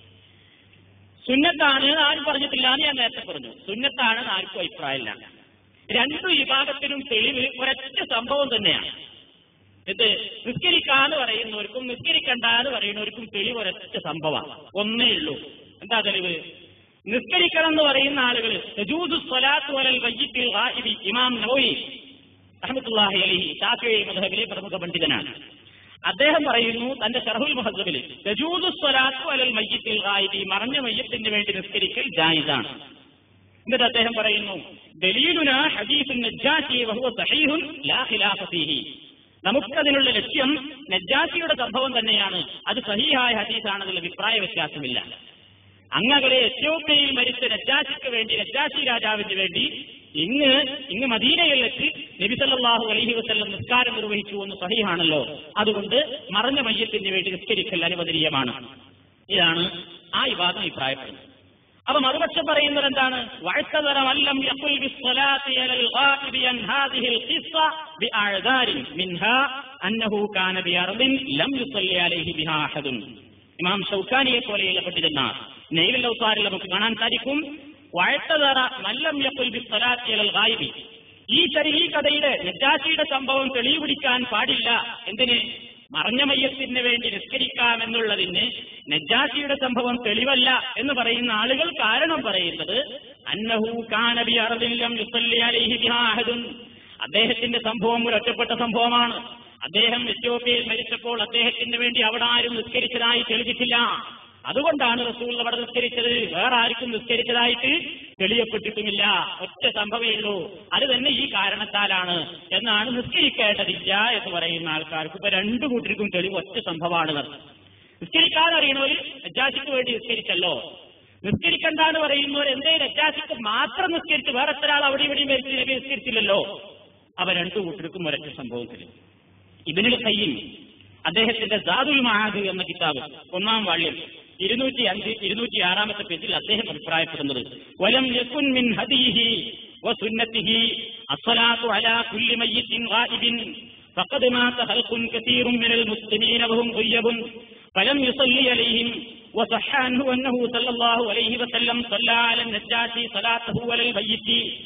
സുന്നത്താണ് ആരും പറഞ്ഞിട്ടില്ല എന്ന് ഞാൻ നേരത്തെ പറഞ്ഞു സുന്നത്താണ് ആർക്കും അഭിപ്രായമില്ല രണ്ടു വിഭാഗത്തിനും തെളിവ് ഒരൊറ്റ സംഭവം തന്നെയാണ് ഇത് നിസ്കരിക്കാന്ന് പറയുന്നവർക്കും നിസ്കരിക്കണ്ട എന്ന് പറയുന്നവർക്കും തെളിവ് ഒരൊറ്റ സംഭവമാണ് ഒന്നേ ഉള്ളൂ എന്താ തെളിവ് നിസ്കരിക്കണം എന്ന് പറയുന്ന ആളുകൾ സ്വലാത്ത് വലൽ വയ്യിത്തിൽ ഗായിബി ഇമാം നവോയി അഹമ്മത്തുല്ലാഹി അലഹി ഷാഫി മധബിലെ പ്രമുഖ പണ്ഡിതനാണ് അദ്ദേഹം പറയുന്നു തന്റെ ഷർഹുൽ മുഹദ്ബിൽ സ്വലാത്തു അലൽ മയ്യത്തിൽ ഗായിബി മറഞ്ഞ മയ്യത്തിന് വേണ്ടി നിസ്കരിക്കൽ ജായിദാണ് എന്നിട്ട് അദ്ദേഹം പറയുന്നു ദലീലുന ഹദീസുൻ നജ്ജാശി വഹുവ സഹീഹുൻ ലാ ഖിലാഫ ഫീഹി നമുക്കതിനുള്ള ലക്ഷ്യം നജ്ജാശിയുടെ സംഭവം തന്നെയാണ് അത് സഹീഹായ ഹദീസാണെന്നുള്ള അഭിപ്രായ വ്യത്യാസമില്ല അങ്ങകലെ എത്യോപ്യയിൽ മരിച്ച നജ്ജാശിക്ക് വേണ്ടി നജ്ജാശി രാജാവിന് വേണ്ടി ഇങ്ങ് ഇങ്ങ് മദീനയിൽ വെച്ച് നബി സല്ലല്ലാഹു അലൈഹി വസല്ലം നിസ്കാരം നിർവഹിച്ചു എന്ന് സഹീഹാണല്ലോ അതുകൊണ്ട് മറഞ്ഞ മയ്യത്തിന് വേണ്ടി നിസ്കരിക്കൽ അനുവദനീയമാണ് ഇതാണ് ആ വിവാദം അഭിപ്രായപ്പെടുന്നത് അപ്പൊ മറുപക്ഷം പറയുന്നത് എന്താണ് വഴക്കതരമല്ലം യഖുൽ ബിസ്സലാത്തി അലൽ ഗായിബി അൻ ഹാദിഹിൽ ഖിസ്സ ബിഅഅ്ദാരിൻ മിൻഹാ അന്നഹു കാന ബിഅർദിൻ ലം യുസല്ലി അലൈഹി ബിഹാ അഹദുൻ ഇമാം ഷൗക്കാനിയെ പോലെയുള്ള പണ്ഡിതന്മാർ നെയ്ലൽ ഔസാരിൽ നമുക്ക് കാണാൻ സാധിക്കും വഴത്തതറ മല്ലം യഖുൽ ബിസ്സലാത്തി അലൽ ഗായിബി ഈ ചെറിയ ഈ കഥയുടെ നജാശിയുടെ സംഭവം തെളിവ് പിടിക്കാൻ പാടില്ല എന്തിന് മറഞ്ഞ മയ്യത്തിന് വേണ്ടി നിസ്കരിക്കാമെന്നുള്ളതിന് നജാശിയുടെ സംഭവം തെളിവല്ല എന്ന് പറയുന്ന ആളുകൾ കാരണം പറയുന്നത് അന്നഹു കാനബി അറദില്ലം യുസല്ലി അലൈഹി ബിഹാ അഹദുൻ അദ്ദേഹത്തിന്റെ സംഭവം ഒരു ഒറ്റപ്പെട്ട സംഭവമാണ് അദ്ദേഹം എത്യോപ്യയിൽ മരിച്ചപ്പോൾ അദ്ദേഹത്തിന് വേണ്ടി അവിടെ ആരും നിസ്കരിച്ചതായി തെളിഞ്ഞിട്ടില്ല അതുകൊണ്ടാണ് റസൂൽ അവിടെ നിസ്കരിച്ചത് വേറെ ആർക്കും നിസ്കരിച്ചതായിട്ട് തെളിയപ്പെട്ടിട്ടുമില്ല ഒറ്റ സംഭവമേ ഉള്ളൂ അത് തന്നെ ഈ കാരണത്താലാണ് എന്നാണ് നിസ്കരിക്കേണ്ടതില്ല എന്ന് പറയുന്ന ആൾക്കാർക്ക് ഇപ്പൊ രണ്ടു കൂട്ടർക്കും തെളിവ് ഒറ്റ സംഭവമാണ് നിസ്കരിക്കാൻ അറിയണവർ നജാസിക്ക് വേണ്ടി നിസ്കരിച്ചല്ലോ നിസ്കരിക്കണ്ടെന്ന് പറയുന്നവർ എന്തേ നജാസിക്ക് മാത്രം നിസ്കരിച്ച് വേറെ എത്ര ആൾ അവിടെ ഇവിടെയും മരിച്ച് നബി നിസ്കരിച്ചില്ലല്ലോ അവ രണ്ടു കൂട്ടർക്കും ഒരൊറ്റ സംഭവത്തിൽ ഇബിനുൽ ഖയ്യിം അദ്ദേഹത്തിന്റെ സാദുൽ മഹാദ് എന്ന കിതാബ് ഒന്നാം വാള്യം ഇരുന്നൂറ്റി അഞ്ച് ഇരുന്നൂറ്റി ആറാമത്തെ പേജിൽ അദ്ദേഹം അഭിപ്രായപ്പെടുന്നത് വലം യകുൻ മിൻ ഹദിഹി വസുന്നത്തിഹി അസ്സലാത്തു അലാ കുല്ലി മയ്യിത്തിൻ ഗായിബിൻ فقد مات خلق كثير من المسلمين وهم غيب فلم يصلي عليهم وصح عنه انه صلى الله عليه وسلم صلى على النجاشي صلاته على الميت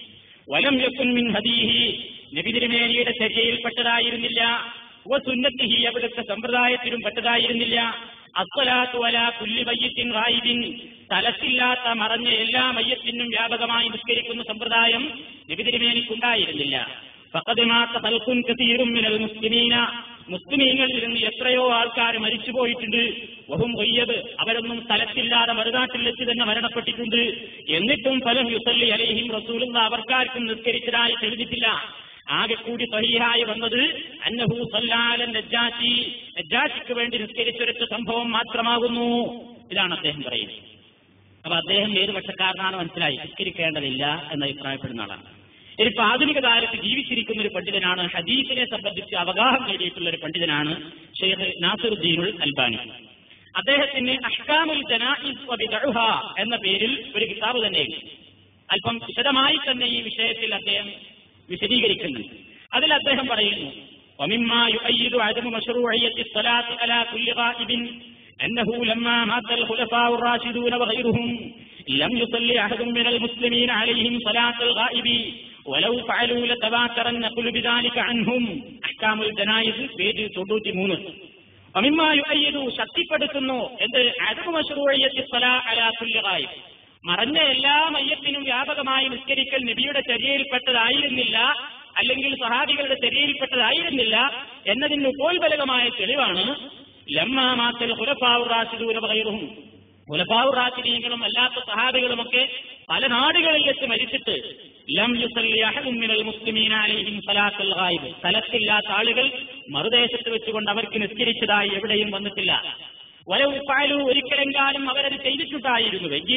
ولم يكن من هديه നബി തിരുമേനിയുടെ ചര്യയിൽപ്പെട്ടതായിരുന്നില്ല സുന്നത്തിഹി അവിടുത്തെ സമ്പ്രദായത്തിലും പെട്ടതായിരുന്നില്ല അസ്വലാത്തു അല കുല്ലി മയ്യത്തിൻ റായിബിൻ തലത്തില്ലാത്ത മറഞ്ഞ എല്ലാ മയ്യത്തിനും വ്യാപകമായി നിസ്കരിക്കുന്ന സമ്പ്രദായം നബി തിരുമേനിക്കുണ്ടായിരുന്നില്ല ഫഖദിമാത്ത ഹൽക്കുൻ കസീറും മിനൽ മുസ്ലിമീന മുസ്ലിമീങ്ങളിൽ നിന്ന് എത്രയോ ആൾക്കാർ മരിച്ചുപോയിട്ടുണ്ട് വഹും കൊയ്യത് അവരൊന്നും സ്ഥലത്തില്ലാതെ മറുനാട്ടിൽ വെച്ച് തന്നെ മരണപ്പെട്ടിട്ടുണ്ട് എന്നിട്ടും ഫലം യുസല്ലി അലൈഹിം റസൂലുള്ള അവർക്കാർക്കും നിസ്കരിച്ചതായി തെളിഞ്ഞിട്ടില്ല ആകെ കൂടി സഹിഹായി വന്നത് അന്നഹു സല്ലാലൻ നജ്ജാശി നജ്ജാശിക്ക് വേണ്ടി നിസ്കരിച്ചൊരൊറ്റ സംഭവം മാത്രമാകുന്നു ഇതാണ് അദ്ദേഹം പറയുന്നത് അപ്പൊ അദ്ദേഹം ഏത് പക്ഷക്കാരനാണ് മനസ്സിലായി നിസ്കരിക്കേണ്ടതില്ല എന്ന് അഭിപ്രായപ്പെടുന്ന ആളാണ് ഇനിയിപ്പോ ആധുനിക കാലത്ത് ജീവിച്ചിരിക്കുന്ന ഒരു പണ്ഡിതനാണ് ഹദീസിനെ സംബന്ധിച്ച് അവഗാഹം നേടിയിട്ടുള്ള ഒരു പണ്ഡിതനാണ് ഷെയ്ഖ് നാസിറുദ്ദീനുൽ അൽബാനി അദ്ദേഹത്തിന് അഷ്കാമുൽ ജനാഇസ് വ ബിദ്അഹ എന്ന പേരിൽ ഒരു കിതാബ് തന്നെയുണ്ട് അല്പം വിശദമായി തന്നെ ഈ വിഷയത്തിൽ അദ്ദേഹം വിശദീകരിക്കുന്നുണ്ട് അതിൽ അദ്ദേഹം പറയുന്നു ومما يؤيد عدم مشروعية الصلاة على كل غائب أنه لما مات الخلفاء الراشدون وغيرهم لم يصلي أحد من المسلمين عليهم صلاة الغائب ولو فعلوا لتباتر النقل بذلك عنهم أحكام الجنائز പേജ് തൊണ്ണൂറ്റി മൂന്ന് ومما يؤيد ശക്തിപ്പെടുത്തുന്നു എന്ത് عدم مشروعية الصلاة على كل غائب മറഞ്ഞ എല്ലാ മയ്യത്തിനും വ്യാപകമായി നിസ്കരിക്കൽ നബിയുടെ ചര്യയിൽപ്പെട്ടതായിരുന്നില്ല അല്ലെങ്കിൽ സഹാബികളുടെ ചര്യയിൽപ്പെട്ടതായിരുന്നില്ല എന്നതിന് ഉപോത്ബലകമായ തെളിവാണ് ലമ്മാ മാത്തൽ ഹുലഫാവു റാഷിദൂന പകരുഹും ഹുലഫാവു റാഷിദീങ്ങളും അല്ലാത്ത സഹാബികളുമൊക്കെ പല നാടുകളിൽ വെച്ച് മരിച്ചിട്ട് ലം യുസല്ലി അഹദും മിനൽ മുസ്ലിമീന അലൈഹിം സലാത്തുൽ ഗായിബ് സ്ഥലത്തില്ലാത്ത ആളുകൾ മറുദേശത്ത് വെച്ചുകൊണ്ട് അവർക്ക് നിസ്കരിച്ചതായി എവിടെയും വന്നിട്ടില്ല വലവ് പാലു ഒരിക്കലെങ്കാലും അവരത് ചെയ്തിട്ടുണ്ടായിരുന്നുവെങ്കിൽ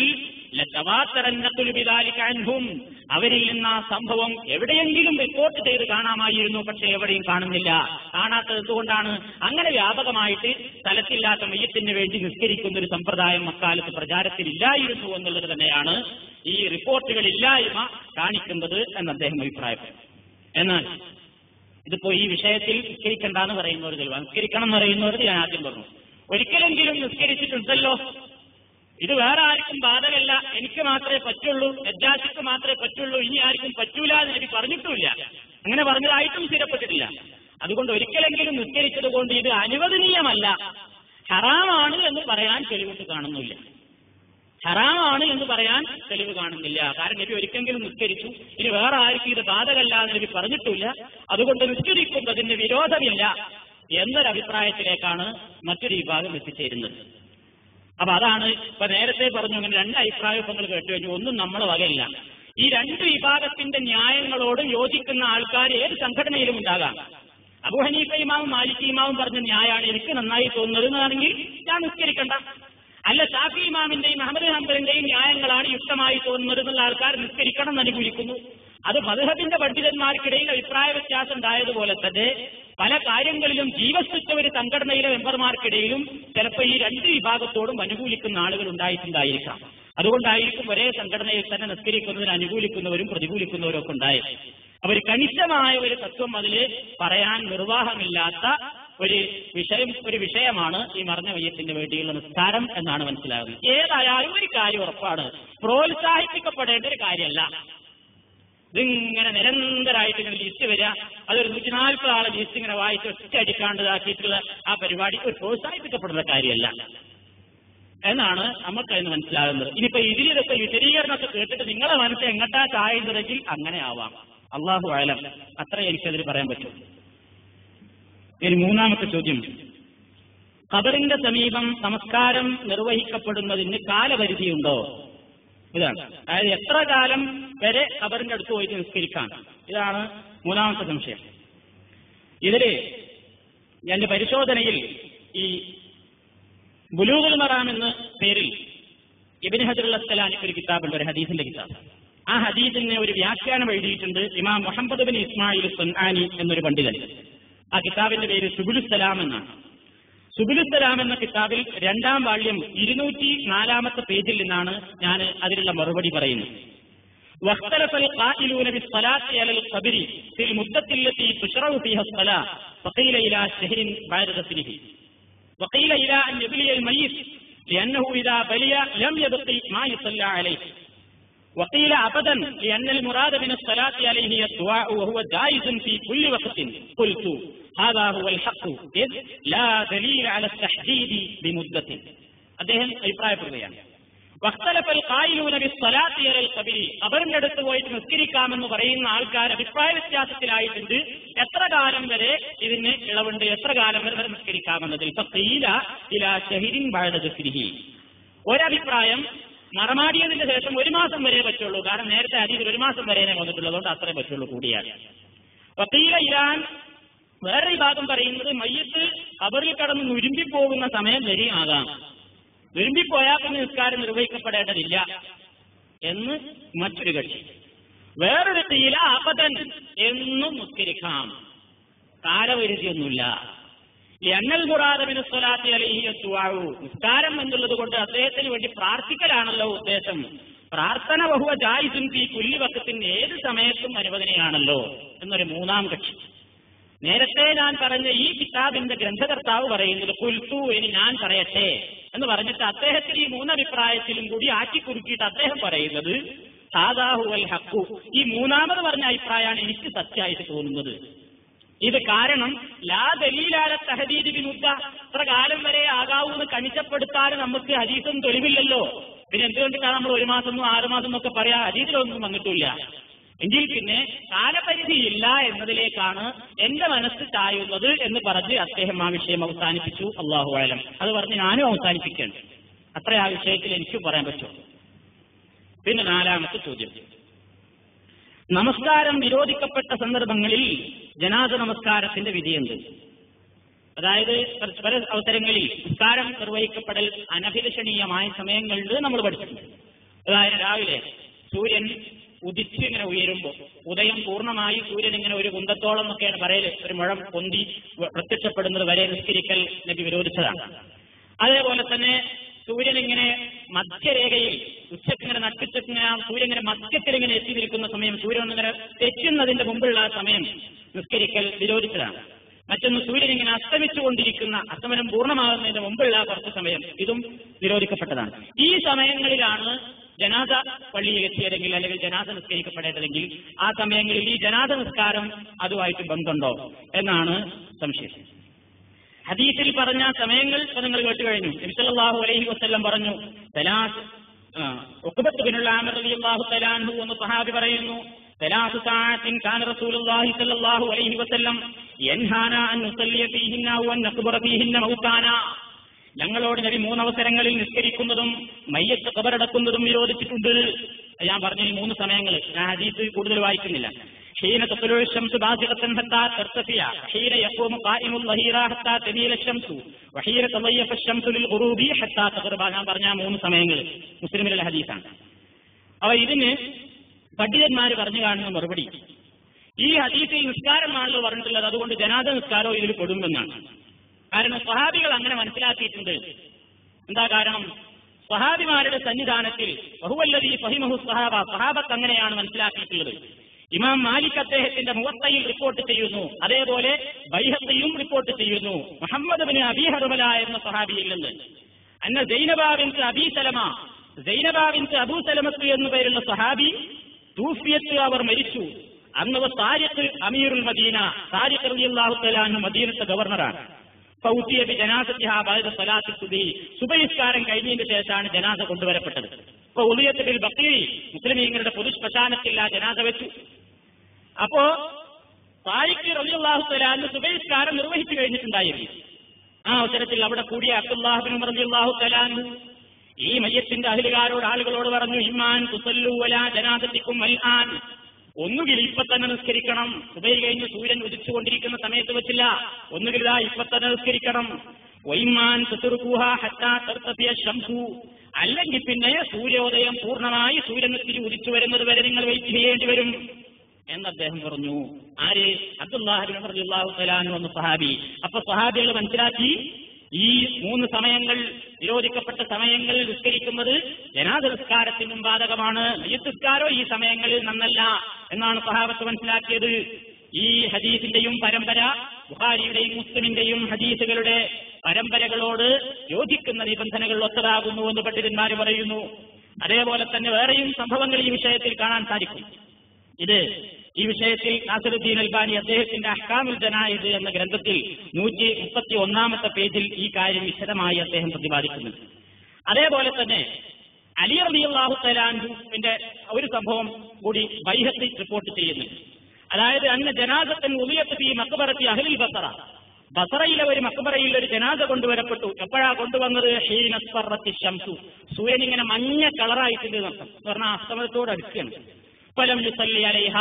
ലത്തവാത്തരന്നത്തുലുപിതാലിക്കാൻഹും അവരിൽ നിന്ന് ആ സംഭവം എവിടെയെങ്കിലും റിപ്പോർട്ട് ചെയ്ത് കാണാമായിരുന്നു പക്ഷെ എവിടെയും കാണുന്നില്ല കാണാത്തത് എന്തുകൊണ്ടാണ് അങ്ങനെ വ്യാപകമായിട്ട് സ്ഥലത്തില്ലാത്ത മെയ്യത്തിന് വേണ്ടി നിസ്കരിക്കുന്ന ഒരു സമ്പ്രദായം അക്കാലത്ത് പ്രചാരത്തിലില്ലായിരുന്നു എന്നുള്ളത് തന്നെയാണ് ഈ റിപ്പോർട്ടുകളില്ലായ്മ കാണിക്കുന്നത് എന്ന് അദ്ദേഹം അഭിപ്രായപ്പെട്ടു എന്നാൽ ഇതിപ്പോ ഈ വിഷയത്തിൽ നിസ്കരിക്കണ്ടെന്ന് പറയുന്നവർ തെളിവാണ് നിസ്കരിക്കണം എന്ന് പറയുന്നവർ ഞാൻ ആദ്യം പറഞ്ഞു ഒരിക്കലെങ്കിലും നിസ്കരിച്ചിട്ടുണ്ടല്ലോ ഇത് വേറെ ആർക്കും ബാധകല്ല എനിക്ക് മാത്രമേ പറ്റുള്ളൂ നജ്ജാസിക്ക് മാത്രമേ പറ്റുള്ളൂ ഇനി ആർക്കും പറ്റൂല എന്ന് എനിക്ക് പറഞ്ഞിട്ടുമില്ല അങ്ങനെ പറഞ്ഞതായിട്ടും സ്ഥിരപ്പെട്ടിട്ടില്ല അതുകൊണ്ട് ഒരിക്കലെങ്കിലും നിസ്കരിച്ചത് കൊണ്ട് ഇത് അനുവദനീയമല്ല ഹറാമാണ് എന്ന് പറയാൻ തെളിവിട്ട് കാണുന്നില്ല ഹറാമാണ് എന്ന് പറയാൻ തെളിവ് കാണുന്നില്ല കാരണം നബി ഒരിക്കലെങ്കിലും നിസ്കരിച്ചു ഇനി വേറെ ആർക്കും ഇത് ബാധകല്ല എന്ന് നബി പറഞ്ഞിട്ടില്ല അതുകൊണ്ട് നിസ്കരിക്കുന്നതിന് വിരോധമില്ല എന്നൊരു അഭിപ്രായത്തിലേക്കാണ് മറ്റൊരു വിഭാഗം എത്തിച്ചേരുന്നത് അപ്പൊ അതാണ് ഇപ്പൊ നേരത്തെ പറഞ്ഞു അങ്ങനെ രണ്ട് അഭിപ്രായം ഇപ്പൊ നിങ്ങൾ കേട്ടു കഴിഞ്ഞു ഒന്നും നമ്മളെ വകയില്ല ഈ രണ്ട് വിഭാഗത്തിന്റെ ന്യായങ്ങളോട് യോജിക്കുന്ന ആൾക്കാർ ഏത് സംഘടനയിലും ഉണ്ടാകാം അബു ഹനീഫ ഇമാവും മാലിക് ഇമാവും പറഞ്ഞ ന്യായമാണ് എനിക്ക് നന്നായി തോന്നുന്നത് എന്നാണെങ്കിൽ ഞാൻ നിസ്കരിക്കണ്ട അല്ല ഷാഫി ഇമാമിന്റെയും അഹമ്മദ് ഹംബലിന്റെയും ന്യായങ്ങളാണ് യുക്തമായി തോന്നുന്നത് എന്നുള്ള ആൾക്കാർ നിസ്കരിക്കണം എന്ന് അനുകൂലിക്കുന്നു അത് മധുഹബിന്റെ പണ്ഡിതന്മാർക്കിടയിൽ അഭിപ്രായ വ്യത്യാസം ഉണ്ടായതുപോലെ തന്നെ പല കാര്യങ്ങളിലും ജീവസ്തുറ്റ ഒരു സംഘടനയിലെ മെമ്പർമാർക്കിടയിലും ചിലപ്പോൾ ഈ രണ്ട് വിഭാഗത്തോടും അനുകൂലിക്കുന്ന ആളുകൾ ഉണ്ടായിട്ടുണ്ടായിരിക്കാം അതുകൊണ്ടായിരിക്കും ഒരേ സംഘടനയിൽ തന്നെ നിസ്കരിക്കുന്നതിന് അനുകൂലിക്കുന്നവരും പ്രതികൂലിക്കുന്നവരും ഒക്കെ ഉണ്ടായി അവർ കണിശമായ ഒരു തത്വം അതിൽ പറയാൻ നിർവാഹമില്ലാത്ത ഒരു വിഷയം ഒരു വിഷയമാണ് ഈ മറഞ്ഞ വയ്യത്തിന് വേണ്ടിയുള്ള നിസ്കാരം എന്നാണ് മനസ്സിലാകുന്നത് ഏതായാലും ഒരു കാര്യം ഉറപ്പാണ് പ്രോത്സാഹിപ്പിക്കപ്പെടേണ്ട ഒരു കാര്യമല്ല ഇതിങ്ങനെ നിരന്തരമായിട്ട് ഇങ്ങനെ ലിസ്റ്റ് വരിക അതൊരു നൂറ്റി നാൽപ്പത് ആളെ ലിസ്റ്റ് ഇങ്ങനെ വായിച്ച് ഒറ്റ അടിക്കാണ്ടതാക്കിയിട്ടുള്ള ആ പരിപാടി ഒരു പ്രോത്സാഹിപ്പിക്കപ്പെടുന്ന കാര്യമല്ല എന്നാണ് നമുക്ക് അതിന് മനസ്സിലാകുന്നത് ഇനിയിപ്പോ ഇതിലൊക്കെ വിശദീകരണമൊക്കെ കേട്ടിട്ട് നിങ്ങളെ മനസ്സ് എങ്ങട്ടാ ചായുന്നതെങ്കിൽ അങ്ങനെ ആവാം അള്ളാഹു ആലം അത്ര എനിക്കതിൽ പറയാൻ പറ്റും ഇനി മൂന്നാമത്തെ ചോദ്യം ഖബറിന്റെ സമീപം നമസ്കാരം നിർവഹിക്കപ്പെടുന്നതിന് കാലപരിധിയുണ്ടോ ഇതാണ് അതായത് എത്ര കാലം വരെ ഖബറിന്റെ അടുത്ത് പോയിട്ട് നിസ്കരിക്കാം ഇതാണ് മൂന്നാമത്തെ സംശയം ഇതില് എന്റെ പരിശോധനയിൽ ഈ ബുലൂഗുൽ മറാം എന്ന പേരിൽ ഇബിൻ ഹജറുൽ അസ്സലാനിക്ക് ഒരു കിതാബുണ്ട് ഒരു ഹദീസിന്റെ കിതാബ് ആ ഹദീസിന് ഒരു വ്യാഖ്യാനം എഴുതിയിട്ടുണ്ട് ഇമാം മുഹമ്മദ് ബിൻ ഇസ്മായിൽ സുൻആനി എന്നൊരു പണ്ഡിതൻ ആ കിതാബിന്റെ പേര് സുബുലുസലാം എന്നാണ് സുബുലുസലാം എന്ന കിതാബിൽ രണ്ടാം വാള്യം ഇരുന്നൂറ്റി നാലാമത്തെ പേജിൽ നിന്നാണ് ഞാൻ അതിനുള്ള മറുപടി പറയുന്നത് واختلف القائلون بالصلاة على القبر في المدة التي تشرع فيها الصلاة فقيل إلى شهر بعد غسله وقيل إلى أن يبلي الميت لأنه إذا بلي لم يبقي ما يصلى عليه وقيل أبدا لأن المراد من الصلاة عليه هي الدعاء وهو جائز في كل وقت قلت هذا هو الحق إذ لا دليل على التحديد بمدة അദ്ദേഹം അഭിപ്രായപ്പെടുകയാണ് വഖ്തലഫൽ ഖായിലൂന ബിസ്സലാത്തി അലൽ ഖബരി ഖബറിന്റെ അടുത്ത് പോയിട്ട് നിസ്കരിക്കാമെന്ന് പറയുന്ന ആൾക്കാർ അഭിപ്രായ വ്യത്യാസത്തിലായിട്ടുണ്ട് എത്ര കാലം വരെ ഇതിന് ഇളവുണ്ട് എത്ര കാലം വരെ വരെ നിസ്കരിക്കാമെന്നതിൽ ഇപ്പൊ ഖീല ഇലാ ഷഹിരിൻ ബഅദ ദക്രിഹി ഒരഭിപ്രായം മറമാടിയതിന് ശേഷം ഒരു മാസം വരെ പറ്റുള്ളൂ കാരണം നേരത്തെ അരിയിൽ ഒരു മാസം വരെ വന്നിട്ടുള്ളതുകൊണ്ട് അത്രേ പറ്റുള്ളൂ കൂടിയാണ് വക്കീല ഇരാൻ വേറെ വിഭാഗം പറയുന്നത് മയ്യത്ത് കബറിൽ കടന്ന് നുരുമ്പിപ്പോകുന്ന സമയം വരെ ആകാം നുരുമ്പിപ്പോയാൽ പിന്നെ നിസ്കാരം നിർവഹിക്കപ്പെടേണ്ടതില്ല എന്ന് മറ്റൊരു കക്ഷി വേറൊരു തീല അപതൻ എന്നും നിസ്കരിക്കാം കാലപരിധിയൊന്നുമില്ല എണ്ണൽ മുറാദമിന് സ്വലാത്തി അലഹിയത്തുവാഴു നിസ്കാരം എന്നുള്ളത് കൊണ്ട് അദ്ദേഹത്തിന് വേണ്ടി പ്രാർത്ഥിക്കലാണല്ലോ ഉദ്ദേശം പ്രാർത്ഥന ബഹുവ ജായിസും ഈ പുല്ലിവക്കത്തിന് ഏത് സമയത്തും അനുവദനയാണല്ലോ എന്നൊരു മൂന്നാം കക്ഷി നേരത്തെ ഞാൻ പറഞ്ഞ ഈ കിതാബിന്റെ ഗ്രന്ഥകർത്താവ് പറയുന്നത് കുൽത്തു ഇനി ഞാൻ പറയട്ടെ എന്ന് പറഞ്ഞിട്ട് അദ്ദേഹത്തിന് ഈ മൂന്നഭിപ്രായത്തിലും കൂടി ആറ്റിക്കുറുക്കിയിട്ട് അദ്ദേഹം പറയുന്നത് സാദാഹുവൽ ഹക്കു ഈ മൂന്നാമത് പറഞ്ഞ അഭിപ്രായമാണ് എനിക്ക് സത്യമായിട്ട് തോന്നുന്നത് ഇത് കാരണം ലാ ദലീലാല തഹദീദ് വിനുദ്ധ അത്ര കാലം വരെ ആകാവൂന്ന് കണിച്ചപ്പെടുത്താൻ നമുക്ക് ഹദീസും തെളിവില്ലല്ലോ പിന്നെ എന്തുകൊണ്ടിട്ടാണ് നമ്മൾ ഒരു മാസം ആറ് മാസം എന്നൊക്കെ പറയാ ഹദീസിലൊന്നും വന്നിട്ടില്ല എങ്കിൽ പിന്നെ കാലപരിധിയില്ല എന്നതിലേക്കാണ് എന്റെ മനസ്സ് ചായുന്നത് എന്ന് പറഞ്ഞ് അദ്ദേഹം ആ വിഷയം അവസാനിപ്പിച്ചു അള്ളാഹു ആലം അത് പറഞ്ഞ് ഞാനും അവസാനിപ്പിക്കേണ്ട അത്ര ആ വിഷയത്തിൽ എനിക്ക് പറയാൻ പറ്റും പിന്നെ നാലാമത്തെ ചോദ്യം നമസ്കാരം വിരോധിക്കപ്പെട്ട സന്ദർഭങ്ങളിൽ ജനാസ നമസ്കാരത്തിന്റെ വിധിയുണ്ട് അതായത് പല അവസരങ്ങളിൽ നിസ്കാരം നിർവഹിക്കപ്പെടൽ അനഭിലഷണീയമായ സമയങ്ങളിൽ നമ്മൾ പഠിച്ചിട്ടുണ്ട് അതായത് രാവിലെ സൂര്യൻ ഉദിച്ച് ഇങ്ങനെ ഉയരുമ്പോൾ ഉദയം പൂർണ്ണമായി സൂര്യൻ ഇങ്ങനെ ഒരു കുന്തത്തോളം എന്നൊക്കെയാണ് പറയല് ഒരു മുഴം പൊന്തി പ്രത്യക്ഷപ്പെടുന്നത് വരെ നിസ്കരിക്കൽ നബി വിരോധിച്ചതാണ് അതേപോലെ തന്നെ സൂര്യൻ ഇങ്ങനെ മധ്യരേഖയിൽ ഉച്ചക്ക് ഇങ്ങനെ നട്ടുച്ചക്ക് ഇങ്ങനെ ആ സൂര്യൻ ഇങ്ങനെ മധ്യത്തിൽ ഇങ്ങനെ എത്തി നിൽക്കുന്ന സമയം സൂര്യൻ ഒന്നിങ്ങനെ തെറ്റുന്നതിന്റെ മുമ്പുള്ള ആ സമയം നിസ്കരിക്കൽ വിരോധിച്ചതാണ് മറ്റൊന്ന് സൂര്യൻ ഇങ്ങനെ അസ്തമിച്ചുകൊണ്ടിരിക്കുന്ന അസ്തമനം പൂർണ്ണമാകുന്നതിന് മുമ്പുള്ള കുറച്ച് സമയം ഇതും നിരോധിക്കപ്പെട്ടതാണ് ഈ സമയങ്ങളിലാണ് ജനാദ പള്ളിയിൽ എത്തിയതെങ്കിൽ അല്ലെങ്കിൽ ജനാദ നിസ്കരിക്കപ്പെടേണ്ടതെങ്കിൽ ആ സമയങ്ങളിൽ ഈ ജനാദ നിസ്കാരം അതുമായിട്ട് ബന്ധമുണ്ടോ എന്നാണ് സംശയം ഹദീസിൽ പറഞ്ഞ സമയങ്ങൾ ഇപ്പൊ നിങ്ങൾ കേട്ട് കഴിഞ്ഞു നബിസല്ലാഹു അലൈഹി വസ്ല്ലം പറഞ്ഞു തലാസ് ഒക്കുബത്ത് ബിനുള്ള അള്ളാഹു തലാൻഹു എന്ന് സഹാബി പറയുന്നു ثلاث ساعات كان رسول الله صلى الله عليه وسلم ينهانا أن نصلي فيهن وأن نقبر فيهن موتانا ഞങ്ങളോട് നബി മൂന്നവസരങ്ങളിൽ നിസ്കരിക്കുന്നതും മയ്യത്ത് കബറടക്കുന്നതും വിരോധിച്ചിട്ടുണ്ട് ഞാൻ പറഞ്ഞ ഈ മൂന്ന് സമയങ്ങൾ ഞാൻ ഹദീസ് കൂടുതൽ വായിക്കുന്നില്ല حين تطلع الشمس بازغة حتى ترتفع حين يقوم قائم الظهيرة حتى تميل الشمس وحين تضيف الشمس للغروب حتى تغرب ഞാൻ പറഞ്ഞ മൂന്ന് സമയങ്ങൾ മുസ്ലിമിലെ ഹദീസാണ് അപ്പൊ ഇതിന് പണ്ഡിതന്മാർ പറഞ്ഞു കാണുന്ന മറുപടി ഈ ഹദീസിൽ നിസ്കാരമാണല്ലോ പറഞ്ഞിട്ടുള്ളത് അതുകൊണ്ട് ജനാദ നിസ്കാരവും ഇതിൽ പെടുമെന്നാണ് കാരണം സ്വഹാബികൾ അങ്ങനെ മനസ്സിലാക്കിയിട്ടുണ്ട് എന്താ കാരണം സ്വഹാബിമാരുടെ സന്നിധാനത്തിൽ ബഹുവല്ലതി ഫഹിമഹു സഹാബ സഹാബത്ത് അങ്ങനെയാണ് മനസ്സിലാക്കിയിട്ടുള്ളത് ഇമാം മാലിക് അദ്ദേഹത്തിന്റെ മുവത്തയിൽ റിപ്പോർട്ട് ചെയ്യുന്നു അതേപോലെ ബൈഹത്തയും റിപ്പോർട്ട് ചെയ്യുന്നു മുഹമ്മദ് ബിൻ അബി ഹർമല എന്ന സഹാബിയിൽ നിന്ന് അന്ന ജൈനബാബിൻസ് അബി സലമ ജൈനബാബിൻസ് അബൂ സലമത്ത് എന്നു പേരുള്ള സഹാബി തൂഫിയത്ത് അവർ മരിച്ചു അന്ന് താരിഖ് അമീറുൽ മദീന താരിഖ് റളിയല്ലാഹു തആല അൻഹു മദീനത്തെ ഗവർണറാണ് ഫൗത്തിയ ബി ജനാസത്തിഹ ബഅദ സ്വലാത്തി സുബഹി സുബഹിസ്കാരം കഴിഞ്ഞതിന് ശേഷമാണ് ജനാസ കൊണ്ടുവരപ്പെട്ടത് അപ്പൊ ഉദയത്തിൽ ബക്കീ മുസ്ലിമീങ്ങളുടെ പൊതു ശ്മശാനത്തിൽ ആ ജനാസ വെച്ചു അപ്പോ താരിഖ് റളിയല്ലാഹു തആല അൻഹു സുബഹിസ്കാരം നിർവഹിച്ചു കഴിഞ്ഞിട്ടുണ്ടായിരുന്നു ആ അവസരത്തിൽ അവിടെ കൂടിയ അബ്ദുല്ലാഹിബിൻ റളിയല്ലാഹു തആല അൻഹു ഈ മയ്യത്തിന്റെ അഹിലുകാരോട് ആളുകളോട് പറഞ്ഞു ഇമ്മാൻ തുസല്ലു വലാ ജനാസത്തിക്കും മൽആൻ ഒന്നുകിൽ ഇപ്പൊ തന്നെ നിസ്കരിക്കണം സുബൈ കഴിഞ്ഞ് സൂര്യൻ ഉദിച്ചുകൊണ്ടിരിക്കുന്ന സമയത്ത് വെച്ചില്ല ഒന്നുകിൽ ഇതാ ഇപ്പൊ തന്നെ നിസ്കരിക്കണം വൈമാൻ തുത്തുറുക്കൂഹ ഹത്താ തർത്തഫിയ ശംസു അല്ലെങ്കിൽ പിന്നെ സൂര്യോദയം പൂർണ്ണമായി സൂര്യൻ തിരി ഉദിച്ചു വരുന്നത് വരെ നിങ്ങൾ വെയിറ്റ് ചെയ്യേണ്ടി വരും എന്ന് അദ്ദേഹം പറഞ്ഞു ആര് അബ്ദുല്ലാഹിബിൻ റളിയല്ലാഹു തആല വന്ന സഹാബി അപ്പൊ സഹാബികൾ മനസ്സിലാക്കി ഈ മൂന്ന് സമയങ്ങൾ നിരോധിക്കപ്പെട്ട സമയങ്ങൾ നിസ്കരിക്കുന്നത് ജനാദ നിസ്കാരത്തിനും ബാധകമാണ് നിസ്കാരോ ഈ സമയങ്ങളിൽ നന്നല്ല എന്നാണ് സഹാബത്ത് മനസ്സിലാക്കിയത് ഈ ഹദീസിന്റെയും പരമ്പര ബുഹാരിയുടെയും മുസ്ലിമിന്റെയും ഹദീസുകളുടെ പരമ്പരകളോട് യോജിക്കുന്ന നിബന്ധനകൾ ഒത്തതാകുന്നു എന്ന് പണ്ഡിതന്മാർ പറയുന്നു അതേപോലെ തന്നെ വേറെയും സംഭവങ്ങൾ ഈ വിഷയത്തിൽ കാണാൻ സാധിക്കും ഇത് ഈ വിഷയത്തിൽ നാസറുദ്ദീൻ അൽബാനി അദ്ദേഹത്തിന്റെ അഹ്കാമുൽ ജനായിദ് എന്ന ഗ്രന്ഥത്തിൽ നൂറ്റി മുപ്പത്തി ഒന്നാമത്തെ പേജിൽ ഈ കാര്യം വിശദമായി അദ്ദേഹം പ്രതിപാദിക്കുന്നുണ്ട് അതേപോലെ തന്നെ അലി റബിഅള്ളാഹു തലാൻഹുവിന്റെ ഒരു സംഭവം കൂടി ബൈഹത്തി റിപ്പോർട്ട് ചെയ്യുന്നുണ്ട് അതായത് അന്ന ജനാസത്തൻ ഉലിയത്ത് ഈ മക്കബറത്തി അഹലിൽ ബസറ ബസറയിലെ ഒരു മക്കബറയിൽ ഒരു ജനാസ കൊണ്ടുവരപ്പെട്ടു എപ്പോഴാ കൊണ്ടുവന്നത് ഹീനസ്പറത്തി ഷംസു സൂര്യൻ ഇങ്ങനെ മഞ്ഞ കളറായിട്ടുണ്ട് എന്നർത്ഥം എന്ന് പറഞ്ഞാൽ അസ്തമയത്തോട് അടുക്കുകയാണ് ഫലം യുസല്ലി അലൈഹ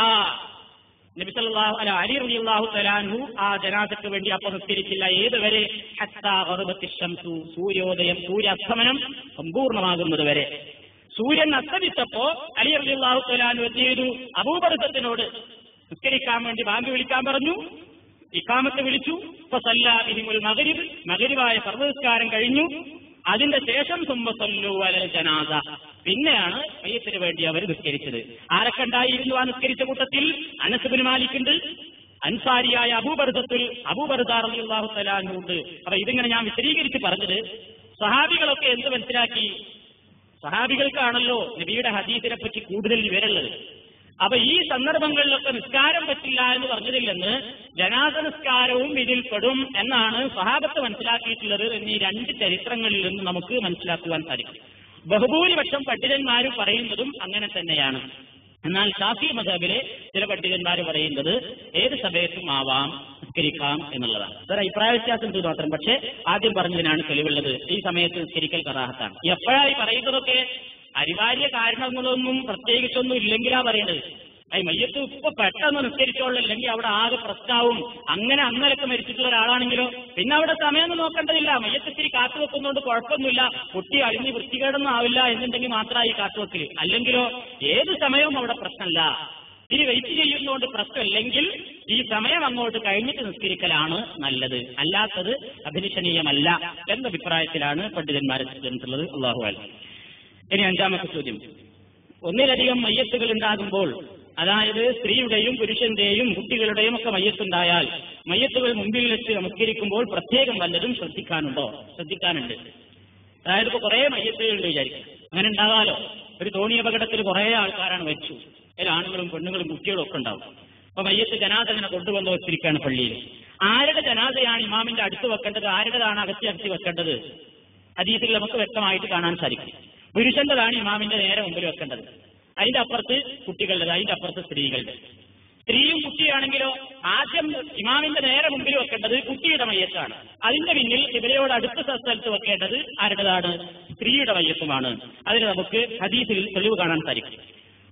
നബി സല്ലല്ലാഹു അല അലി റളിയല്ലാഹു തആലാഹു ആ ജനാസക്ക് വേണ്ടി അപ്പോൾ നിസ്കരിച്ചില്ല ഏതുവരെ ഹത്താ ഗറബത്തി ശംസു സൂര്യോദയം സൂര്യാസ്തമനം സമ്പൂർണ്ണമാകുന്നത് വരെ സൂര്യൻ അസ്തമിച്ചപ്പോ അലി റളിയല്ലാഹു തആലാഹു എന്ത് ചെയ്തു അബൂബർസത്തിനോട് നിസ്കരിക്കാൻ വേണ്ടി ബാങ്ക് വിളിക്കാൻ പറഞ്ഞു ഇക്കാമത്ത് വിളിച്ചു ബിഹിമുൽ മഗ്രിബ് മഗ്രിബായ സർവ്വസ്കാരം കഴിഞ്ഞു അതിന്റെ ശേഷം സുമ്മസല്ലു അലൽ ജനാസ പിന്നെയാണ് മയ്യത്തിന് വേണ്ടി അവർ നിസ്കരിച്ചത് ആരൊക്കെ ഉണ്ടായിരുന്നു ആ നിസ്കരിച്ച കൂട്ടത്തിൽ അനസുബിൻ മാലിക്കുണ്ട് അൻസാരിയായ അബൂബർദത്തുൽ അബൂബർദാർ അള്ളാഹു തലാനുണ്ട് അപ്പൊ ഇതിങ്ങനെ ഞാൻ വിശദീകരിച്ച് പറഞ്ഞത് സഹാബികളൊക്കെ എന്ത് മനസ്സിലാക്കി സഹാബികൾക്കാണല്ലോ നബിയുടെ ഹദീസിനെ പറ്റി കൂടുതൽ വിവരമുള്ളത് അപ്പൊ ഈ സന്ദർഭങ്ങളിലൊക്കെ നിസ്കാരം പറ്റില്ല എന്ന് പറഞ്ഞതിൽ നിന്ന് ജനാസ നിസ്കാരവും ഇതിൽ പെടും എന്നാണ് സഹാബത്ത് മനസ്സിലാക്കിയിട്ടുള്ളത് എന്നീ രണ്ട് ചരിത്രങ്ങളിൽ നിന്ന് നമുക്ക് മനസ്സിലാക്കുവാൻ സാധിക്കും ബഹുഭൂരിപക്ഷം പണ്ഡിതന്മാർ പറയുന്നതും അങ്ങനെ തന്നെയാണ് എന്നാൽ ഷാഫി മദബിലെ ചില പണ്ഡിതന്മാർ പറയുന്നത് ഏത് സമയത്തും ആവാം നിസ്കരിക്കാം എന്നുള്ളതാണ് അതൊരു അഭിപ്രായ വ്യത്യാസം ഇത് മാത്രം പക്ഷേ ആദ്യം പറഞ്ഞതിനാണ് തെളിവുള്ളത് ഈ സമയത്ത് നിസ്കരിക്കൽ കറാഹത്താണ് എപ്പോഴായി പറയുന്നതൊക്കെ അനിവാര്യ കാരണങ്ങളൊന്നും പ്രത്യേകിച്ചൊന്നും ഇല്ലെങ്കിലാ പറയുന്നത് ഈ മയ്യത്ത് ഇപ്പൊ പെട്ടെന്ന് നിസ്കരിച്ചോളില്ലെങ്കിൽ അവിടെ ആകെ പ്രശ്നവും അങ്ങനെ അന്നലൊക്കെ മരിച്ചിട്ടുള്ള ഒരാളാണെങ്കിലോ പിന്നെ അവിടെ സമയമൊന്നും നോക്കേണ്ടതില്ല മയ്യത്ത് ഇത്തിരി കാത്തു വെക്കുന്നതുകൊണ്ട് കുഴപ്പമൊന്നുമില്ല കുട്ടി അഴിഞ്ഞ് വൃത്തികേടൊന്നും ആവില്ല എന്നുണ്ടെങ്കിൽ മാത്രമായി കാത്തുവെക്കൽ അല്ലെങ്കിലോ ഏത് സമയവും അവിടെ പ്രശ്നമല്ല ഇനി വെയിറ്റ് ചെയ്യുന്നതുകൊണ്ട് പ്രശ്നമില്ലെങ്കിൽ ഈ സമയം അങ്ങോട്ട് കഴിഞ്ഞിട്ട് നിസ്കരിക്കലാണ് നല്ലത് അല്ലാത്തത് അഭിനിഷണീയമല്ല എന്ന അഭിപ്രായത്തിലാണ് പണ്ഡിതന്മാരെ ചെന്നിട്ടുള്ളത് അള്ളാഹു അല്ല ഇനി അഞ്ചാമത്തെ ചോദ്യം ഒന്നിലധികം മയ്യത്തുകൾ ഉണ്ടാകുമ്പോൾ അതായത് സ്ത്രീയുടെയും പുരുഷന്റെയും കുട്ടികളുടെയും ഒക്കെ മയ്യത്തുണ്ടായാൽ മയ്യത്തുകൾ മുമ്പിൽ വെച്ച് നമസ്കരിക്കുമ്പോൾ പ്രത്യേകം വല്ലതും ശ്രദ്ധിക്കാനുണ്ടോ ശ്രദ്ധിക്കാനുണ്ട് അതായത് ഇപ്പൊ കുറെ മയ്യത്തുകളുണ്ട് വിചാരിക്കും അങ്ങനെ ഉണ്ടാകാലോ ഒരു തോണി അപകടത്തിൽ കുറെ ആൾക്കാരാണ് വെച്ചു അതിൽ ആണുങ്ങളും പെണ്ണുങ്ങളും കുട്ടികളും ഒക്കെ ഉണ്ടാവും അപ്പൊ മയ്യത്ത് ജനാദ ഇങ്ങനെ കൊണ്ടുവന്ന് വെച്ചിരിക്കുകയാണ് പള്ളിയിൽ ആരുടെ ജനാദയാണ് ഇമാമിന്റെ അടുത്ത് വെക്കേണ്ടത് ആരുടേതാണ് അകത്തി അകത്തി വെക്കേണ്ടത് ഹദീസിൽ നമുക്ക് വ്യക്തമായിട്ട് കാണാൻ സാധിക്കും പുരുഷന്റെതാണ് ഇമാമിന്റെ നേരെ മുമ്പിൽ വെക്കേണ്ടത് അതിന്റെ അപ്പുറത്ത് കുട്ടികളുടെ അതിന്റെ അപ്പുറത്ത് സ്ത്രീകളുടെ സ്ത്രീയും കുട്ടിയാണെങ്കിലോ ആദ്യം ഇമാമിന്റെ നേരെ മുമ്പിൽ വെക്കേണ്ടത് കുട്ടിയുടെ മയ്യത്താണ് അതിന്റെ പിന്നിൽ ഇവരോട് അടുത്ത സ്ഥലത്ത് വെക്കേണ്ടത് ആരുടേതാണ് സ്ത്രീയുടെ മയ്യത്തുമാണ് അതിന് നമുക്ക് ഹദീസിൽ തെളിവ് കാണാൻ സാധിക്കും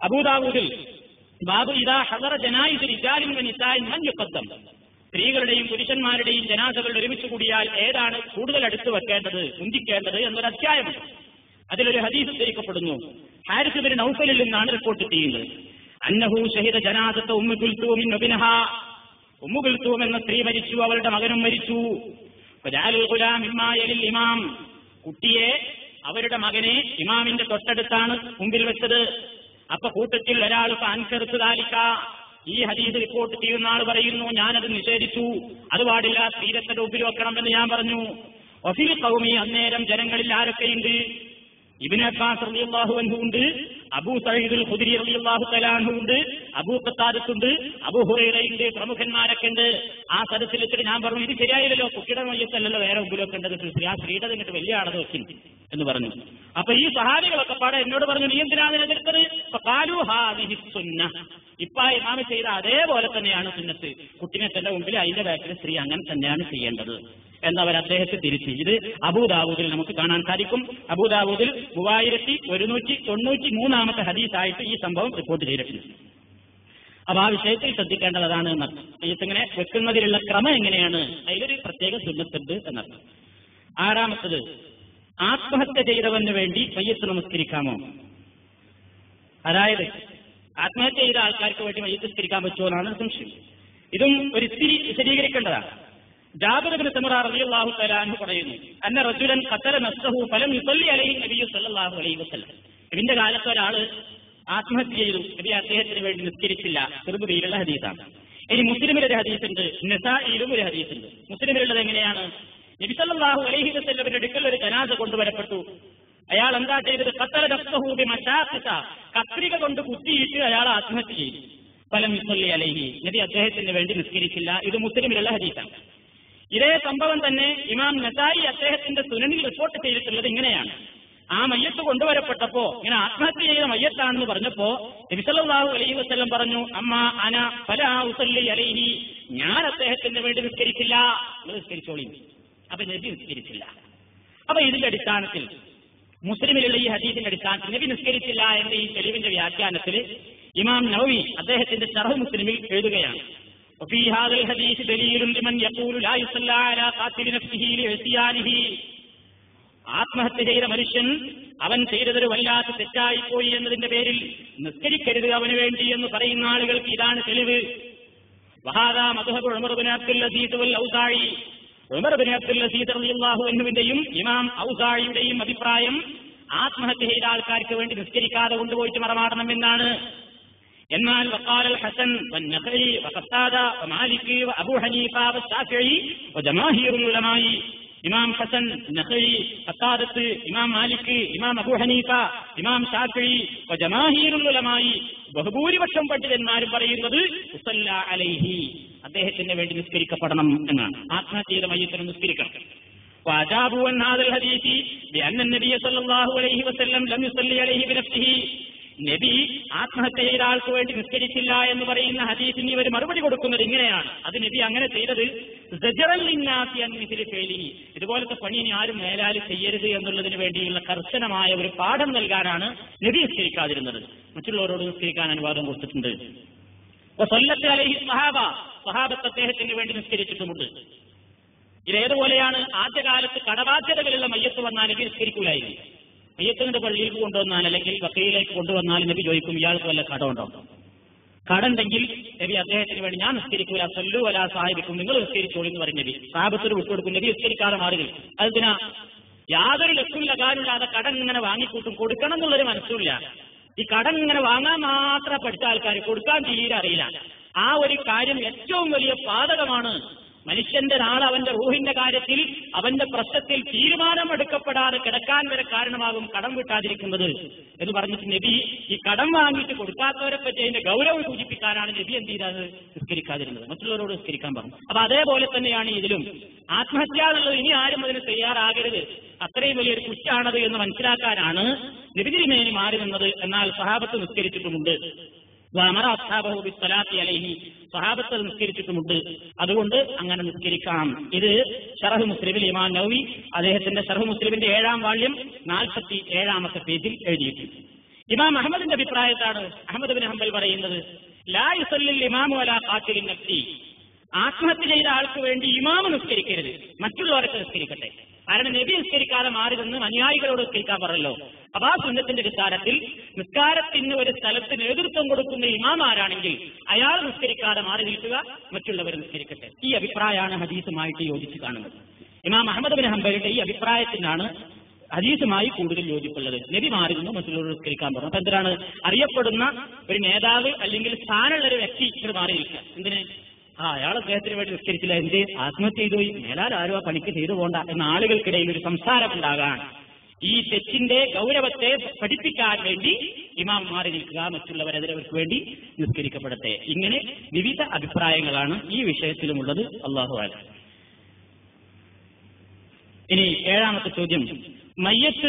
അബൂദാവൂദിൽ ബാബു ഇതാ ഹദറ ജനായിസ് റിജാലിൻ വ നിസായിൻ മൻ യുഖദ്ദം സ്ത്രീകളുടെയും പുരുഷന്മാരുടെയും ജനാസകൾ ഒരുമിച്ച് കൂടിയാൽ ഏതാണ് കൂടുതൽ അടുത്ത് വെക്കേണ്ടത് മുന്തിക്കേണ്ടത് എന്നൊരു അധ്യായമുണ്ട് അതിലൊരു ഹദീസ് ഉദ്ധരിക്കപ്പെടുന്നു ഹാരിസ് ബിൻ നൗഫലിൽ നിന്നാണ് റിപ്പോർട്ട് ചെയ്യുന്നത് അന്നഹു ഷഹിദ ജനാസത്ത് ഉമ്മു കുൽത്തൂമിൻ നബിനഹ ഉമ്മു കുൽത്തൂം എന്ന സ്ത്രീ മരിച്ചു അവളുടെ മകനും മരിച്ചു ഫജാലുൽ ഗുലാം ഇമ്മായലിൽ ഇമാം കുട്ടിയെ അവരുടെ മകനെ ഇമാമിന്റെ തൊട്ടടുത്താണ് മുമ്പിൽ വെച്ചത് അപ്പൊ കൂട്ടത്തിൽ ഒരാൾ അൻകറുത്ത് താലിക്ക ഈ ഹദീസ് റിപ്പോർട്ട് ചെയ്യുന്ന ആൾ പറയുന്നു ഞാനത് നിഷേധിച്ചു അത് പാടില്ല തീരത്തിന്റെ മുമ്പിൽ വെക്കണമെന്ന് ഞാൻ പറഞ്ഞു വഫിൽ കൗമി അന്നേരം ജനങ്ങളിൽ ആരൊക്കെയുണ്ട് ഇബിൻ അബ്ബാസ് റളിയല്ലാഹു അൻഹു ഉണ്ട് അബൂ സഈദുൽ ഖുദരി റളിയല്ലാഹു തആല അൻഹു ഉണ്ട് അബൂ ഖത്താദത്ത് ഉണ്ട് അബൂ ഹുറൈറയുണ്ട് പ്രമുഖന്മാരൊക്കെ ഉണ്ട് ആ സദസ്സിൽ വെച്ചിട്ട് ഞാൻ പറഞ്ഞു ഇത് ശരിയായില്ലല്ലോ കുട്ടിയുടെ മയ്യത്തല്ലല്ലോ വേറെ മുമ്പിലൊക്കെ ഉണ്ട് സ്ത്രീ ആ സ്ത്രീയുടെ എന്നിട്ട് വലിയ ആളത് വെക്കും എന്ന് പറഞ്ഞു അപ്പൊ ഈ സഹാബികളൊക്കെ പാടെ എന്നോട് പറഞ്ഞു നീ എന്തിനാണ് എതിർത്തത് അപ്പൊ കാലു ഹാദിഹി സുന്ന ഇപ്പ ഇമാമ ചെയ്ത അതേപോലെ തന്നെയാണ് സുന്നത്ത് കുട്ടിനെ തന്റെ മുമ്പിൽ അതിന്റെ ബാക്കിൽ സ്ത്രീ അങ്ങനെ തന്നെയാണ് ചെയ്യേണ്ടത് എന്നവർ അദ്ദേഹത്തെ തിരിച്ചു ഇത് അബൂദാവൂദിൽ നമുക്ക് കാണാൻ സാധിക്കും അബൂദാവൂദിൽ മൂവായിരത്തി ഒരുന്നൂറ്റി തൊണ്ണൂറ്റി മൂന്നാമത്തെ ഹദീസായിട്ട് ഈ സംഭവം റിപ്പോർട്ട് ചെയ്തിട്ടുണ്ട് അപ്പൊ ആ വിഷയത്തിൽ ശ്രദ്ധിക്കേണ്ടത് അതാണ് എന്നർത്ഥം മയ്യത്തിങ്ങനെ വെക്കുന്നതിലുള്ള ക്രമം എങ്ങനെയാണ് അതിലൊരു പ്രത്യേക സുന്നത്തുണ്ട് എന്നർത്ഥം ആറാമത്തത് ആത്മഹത്യ ചെയ്തവന് വേണ്ടി മയ്യത്ത് നമസ്കരിക്കാമോ അതായത് ആത്മഹത്യ ചെയ്ത ആൾക്കാർക്ക് വേണ്ടി മയ്യത്ത് നിസ്കരിക്കാൻ പറ്റുമോ എന്നാണ് സംശയം ഇതും ഒരു ഇത്തിരി വിശദീകരിക്കേണ്ടതാണ് ജാബിർ സമുറ റളിയല്ലാഹു തആല അൻഹു പറയുന്നു അന്ന റജുലൻ ഖതല നഫ്സഹു ഫലം യുസല്ലി അലൈഹി നബിയു സല്ലല്ലാഹു അലൈഹി വസല്ലം ഇതിന്റെ കാലത്ത് ഒരാൾ ആത്മഹത്യ ചെയ്തു നബി അദ്ദേഹത്തിന് വേണ്ടി നിസ്കരിച്ചില്ല തിരുമുറിയിലുള്ള ഹദീസാണ് ഇനി മുസ്ലിമിൽ ഒരു ഹദീസുണ്ട് നസായിലും ഒരു ഹദീസുണ്ട് മുസ്ലിമിലുള്ളത് എങ്ങനെയാണ് നബി സല്ലല്ലാഹു അലൈഹി വസല്ലമിന്റെ അടുക്കൽ ഒരു ജനാസ കൊണ്ടുവരപ്പെട്ടു അയാൾ എന്താ ചെയ്തത് ഖത്തല നഫ്സഹു ബിമശാഖിസ കത്രിക കൊണ്ട് കുത്തിയിട്ട് അയാൾ ആത്മഹത്യ ചെയ്തു ഫലം യുസല്ലി അലൈഹി നബി അദ്ദേഹത്തിന് വേണ്ടി നിസ്കരിച്ചില്ല ഇത് മുസ്ലിമിലുള്ള ഹദീസാണ് ഇതേ സംഭവം തന്നെ ഇമാം നസായി അദ്ദേഹത്തിന്റെ സുനനിൽ റിപ്പോർട്ട് ചെയ്തിട്ടുള്ളത് ഇങ്ങനെയാണ് ആ മയ്യത്ത് കൊണ്ടുവരപ്പെട്ടപ്പോ ഇങ്ങനെ ആത്മഹത്യ ചെയ്ത മയ്യത്താണെന്ന് പറഞ്ഞപ്പോ നബിസല്ലാഹു അലൈഹി വസ്ലം പറഞ്ഞു അമ്മ അന ഫല ഉസല്ലി അലൈഹി ഞാൻ അദ്ദേഹത്തിന് വേണ്ടി നിസ്കരിച്ചില്ല നിങ്ങൾ നിസ്കരിച്ചോളി അപ്പൊ നബി നിസ്കരിച്ചില്ല അപ്പൊ ഇതിന്റെ അടിസ്ഥാനത്തിൽ മുസ്ലിമിലുള്ള ഈ ഹദീസിന്റെ അടിസ്ഥാനത്തിൽ നബി നിസ്കരിച്ചില്ല എന്ന ഈ തെളിവിന്റെ വ്യാഖ്യാനത്തിൽ ഇമാം നവവി അദ്ദേഹത്തിന്റെ ഷറഹ് മുസ്ലിമിൽ എഴുതുകയാണ് وفي هذا الحديث دليل لمن يقول لا يصلى على قاتل نفسه لعصيانه ആത്മഹത്യ ചെയ്ത മനുഷ്യൻ അവൻ ചെയ്തതൊരു വല്ലാത്ത തെറ്റായി പോയി എന്നതിന്റെ പേരിൽ നിസ്കരിക്കരുത് അവന് വേണ്ടി എന്ന് പറയുന്ന ആളുകൾക്ക് ഇതാണ് തെളിവ് വഹാദ മധുഹബ് ഉമർബിൻ അബ്ദുൽ അസീദ് വൽ ഔസായി ഉമർബിൻ അബ്ദുൽ അസീദ് റളിയല്ലാഹു അൻഹുവിന്റെയും ഇമാം ഔസായിയുടെയും അഭിപ്രായം ആത്മഹത്യ ചെയ്ത ആൾക്കാർക്ക് വേണ്ടി നിസ്കരിക്കാതെ കൊണ്ടുപോയിട്ട് മറമാടണം എന്നാണ് എന്നാൽ വക്കാൽ ഹസൻ والنخعي وقتادة ومالك وأبو حنيفة والشافعي وجماهير العلماء ഇമാം ഹസൻ നഖയി ഖത്താദത്ത് ഇമാം മാലിക് ഇമാം അബൂ ഹനീഫ ഇമാം ഷാഫി ജമാഹീറുലമായി ബഹുഭൂരിപക്ഷം പണ്ഡിതന്മാരും പറയുന്നത് ഉസല്ല അലൈഹി അദ്ദേഹത്തിന് വേണ്ടി നിസ്കരിക്കപ്പെടണം എന്നാണ് ആത്മഹത്യ ചെയ്ത മയ്യത്തിന് നിസ്കരിക്കണം وأجابوا عن هذا الحديث بأن النبي صلى الله عليه وسلم لم يصلي عليه بنفسه നബി ആത്മഹത്യ ചെയ്ത ആൾക്ക് വേണ്ടി നിസ്കരിച്ചില്ല എന്ന് പറയുന്ന ഹദീസിന് ഇവർ മറുപടി കൊടുക്കുന്നത് ഇങ്ങനെയാണ് അത് നബി അങ്ങനെ ചെയ്തത് ഫേലി ഇതുപോലത്തെ പണി ഇനി ആരും മേലാൽ ചെയ്യരുത് എന്നുള്ളതിന് വേണ്ടിയുള്ള കർശനമായ ഒരു പാഠം നൽകാനാണ് നബി നിസ്കരിക്കാതിരുന്നത് മറ്റുള്ളവരോട് നിസ്കരിക്കാൻ അനുവാദം കൊടുത്തിട്ടുണ്ട് സ്വല്ലത്തെ അലഹി സഹാബ സഹാബത്ത് അദ്ദേഹത്തിന് വേണ്ടി നിസ്കരിച്ചിട്ടുമുണ്ട് ഇതേതുപോലെയാണ് ആദ്യകാലത്ത് കടബാധ്യതകളുള്ള മയ്യത്ത് വന്നാൽ നബി നിസ്കരിക്കൂലായിരുന്നു മയ്യത്തിന്റെ പള്ളിയിലേക്ക് കൊണ്ടുവന്നാൽ അല്ലെങ്കിൽ വക്കയിലേക്ക് കൊണ്ടുവന്നാൽ നബി ചോദിക്കും ഇയാൾക്ക് വല്ല കടമുണ്ടോ കടണ്ടെങ്കിൽ നബി അദ്ദേഹത്തിന് വേണ്ടി ഞാൻ നിസ്കരിക്കൂല സല്ലു വല സാഹിബിക്കും നിങ്ങൾ നിസ്കരിച്ചോളൂ എന്ന് പറയും നബി സാഹബത്തിന് വിട്ടുകൊടുക്കും നബി നിസ്കരിക്കാതെ മാറുകൾ അതിനാ യാതൊരു ലക്കുമില്ല കാര്യമില്ലാതെ കടം ഇങ്ങനെ വാങ്ങിക്കൂട്ടും കൊടുക്കണം എന്നുള്ളൊരു മനസ്സില്ല ഈ കടം ഇങ്ങനെ വാങ്ങാൻ മാത്രം പഠിച്ച ആൾക്കാർ കൊടുക്കാൻ തീരെ അറിയില്ല ആ ഒരു കാര്യം ഏറ്റവും വലിയ പാതകമാണ് മനുഷ്യന്റെ നാളെ അവന്റെ റൂഹിന്റെ കാര്യത്തിൽ അവന്റെ പ്രശ്നത്തിൽ തീരുമാനമെടുക്കപ്പെടാതെ കിടക്കാൻ വരെ കാരണമാകും കടം വിട്ടാതിരിക്കുന്നത് എന്ന് പറഞ്ഞിട്ട് നബി ഈ കടം വാങ്ങിയിട്ട് കൊടുക്കാത്തവരെ പറ്റി അതിന്റെ ഗൗരവം സൂചിപ്പിക്കാനാണ് നബി എന്ത് ചെയ്തത് നിസ്കരിക്കാതിരുന്നത് മറ്റുള്ളവരോട് നിസ്കരിക്കാൻ പറഞ്ഞു അപ്പൊ അതേപോലെ തന്നെയാണ് ഇതിലും ആത്മഹത്യ എന്നുള്ളത് ഇനി ആരും അതിന് തയ്യാറാകരുത് അത്രയും വലിയൊരു കുറ്റാണത് എന്ന് മനസ്സിലാക്കാനാണ് നബിതിരിമേനി മാറി നിന്നത് എന്നാൽ സഹാബത്ത് നിസ്കരിച്ചിട്ടുമുണ്ട് വമറ അസ്ഹാബഹു ബിസ്സലാത്തി അലൈഹി സഹാബത്ത് നിസ്കരിച്ചിട്ടുമുണ്ട് അതുകൊണ്ട് അങ്ങനെ നിസ്കരിക്കാം ഇത് ഷറഹ് മുസ്ലിമിൽ ഇമാം നവവി അദ്ദേഹത്തിന്റെ ഷറഹ് മുസ്ലിമിന്റെ ഏഴാം വാള്യം നാൽപ്പത്തി ഏഴാമത്തെ പേജിൽ എഴുതിയിട്ടുണ്ട് ഇമാം അഹമ്മദിന്റെ അഭിപ്രായത്താണ് അഹമ്മദ് ബിൻ ഹംബൽ പറയുന്നത് ലാ യുസല്ലിൽ ഇമാമു അലാ ഖാത്തിലിൻ നഫ്സി ആത്മഹത്യ ചെയ്ത ആൾക്ക് വേണ്ടി ഇമാമ് നിസ്കരിക്കരുത് മറ്റുള്ളവരൊക്കെ നിസ്കരിക്കട്ടെ കാരണം നബി നിസ്കരിക്കാതെ മാറി നിന്ന് അനുയായികളോട് നിസ്കരിക്കാൻ പറഞ്ഞല്ലോ അപ്പൊ ആ സുന്നത്തിന്റെ അടിസ്ഥാനത്തിൽ നിസ്കാരത്തിന് ഒരു സ്ഥലത്ത് നേതൃത്വം കൊടുക്കുന്ന ഇമാം ആരാണെങ്കിൽ അയാൾ നിസ്കരിക്കാതെ മാറി നിൽക്കുക മറ്റുള്ളവർ നിസ്കരിക്കട്ടെ ഈ അഭിപ്രായമാണ് ഹദീസുമായിട്ട് യോജിച്ച് കാണുന്നത് ഇമാം അഹമ്മദ് ബിൻ ഹംബലിന്റെ ഈ അഭിപ്രായത്തിനാണ് ഹദീസുമായി കൂടുതൽ യോജിപ്പുള്ളത് നബി മാറി നിന്ന് മറ്റുള്ളവർ നിസ്കരിക്കാൻ പറഞ്ഞു അപ്പൊ എന്തിനാണ് അറിയപ്പെടുന്ന ഒരു നേതാവ് അല്ലെങ്കിൽ സ്ഥാനമുള്ള ഒരു വ്യക്തി ഇത് മാറി നിൽക്കുക എന്തിന് ആ അയാൾ അദ്ദേഹത്തിന് വേണ്ടി നിസ്കരിച്ചില്ല എന്ത് ആത്മഹത്യ ചെയ്തു പോയി മേലാൽ ആരും ആ പണിക്ക് ചെയ്തു പോണ്ട എന്ന ആളുകൾക്കിടയിൽ ഒരു സംസാരം ഉണ്ടാകാൻ ഈ തെറ്റിന്റെ ഗൗരവത്തെ പഠിപ്പിക്കാൻ വേണ്ടി ഇമാം മാറി നിൽക്കുക മറ്റുള്ളവരെതിരവർക്ക് വേണ്ടി നിസ്കരിക്കപ്പെടട്ടെ ഇങ്ങനെ വിവിധ അഭിപ്രായങ്ങളാണ് ഈ വിഷയത്തിലുമുള്ളത് അള്ളാഹു ആല ഇനി ഏഴാമത്തെ ചോദ്യം മയ്യത്ത്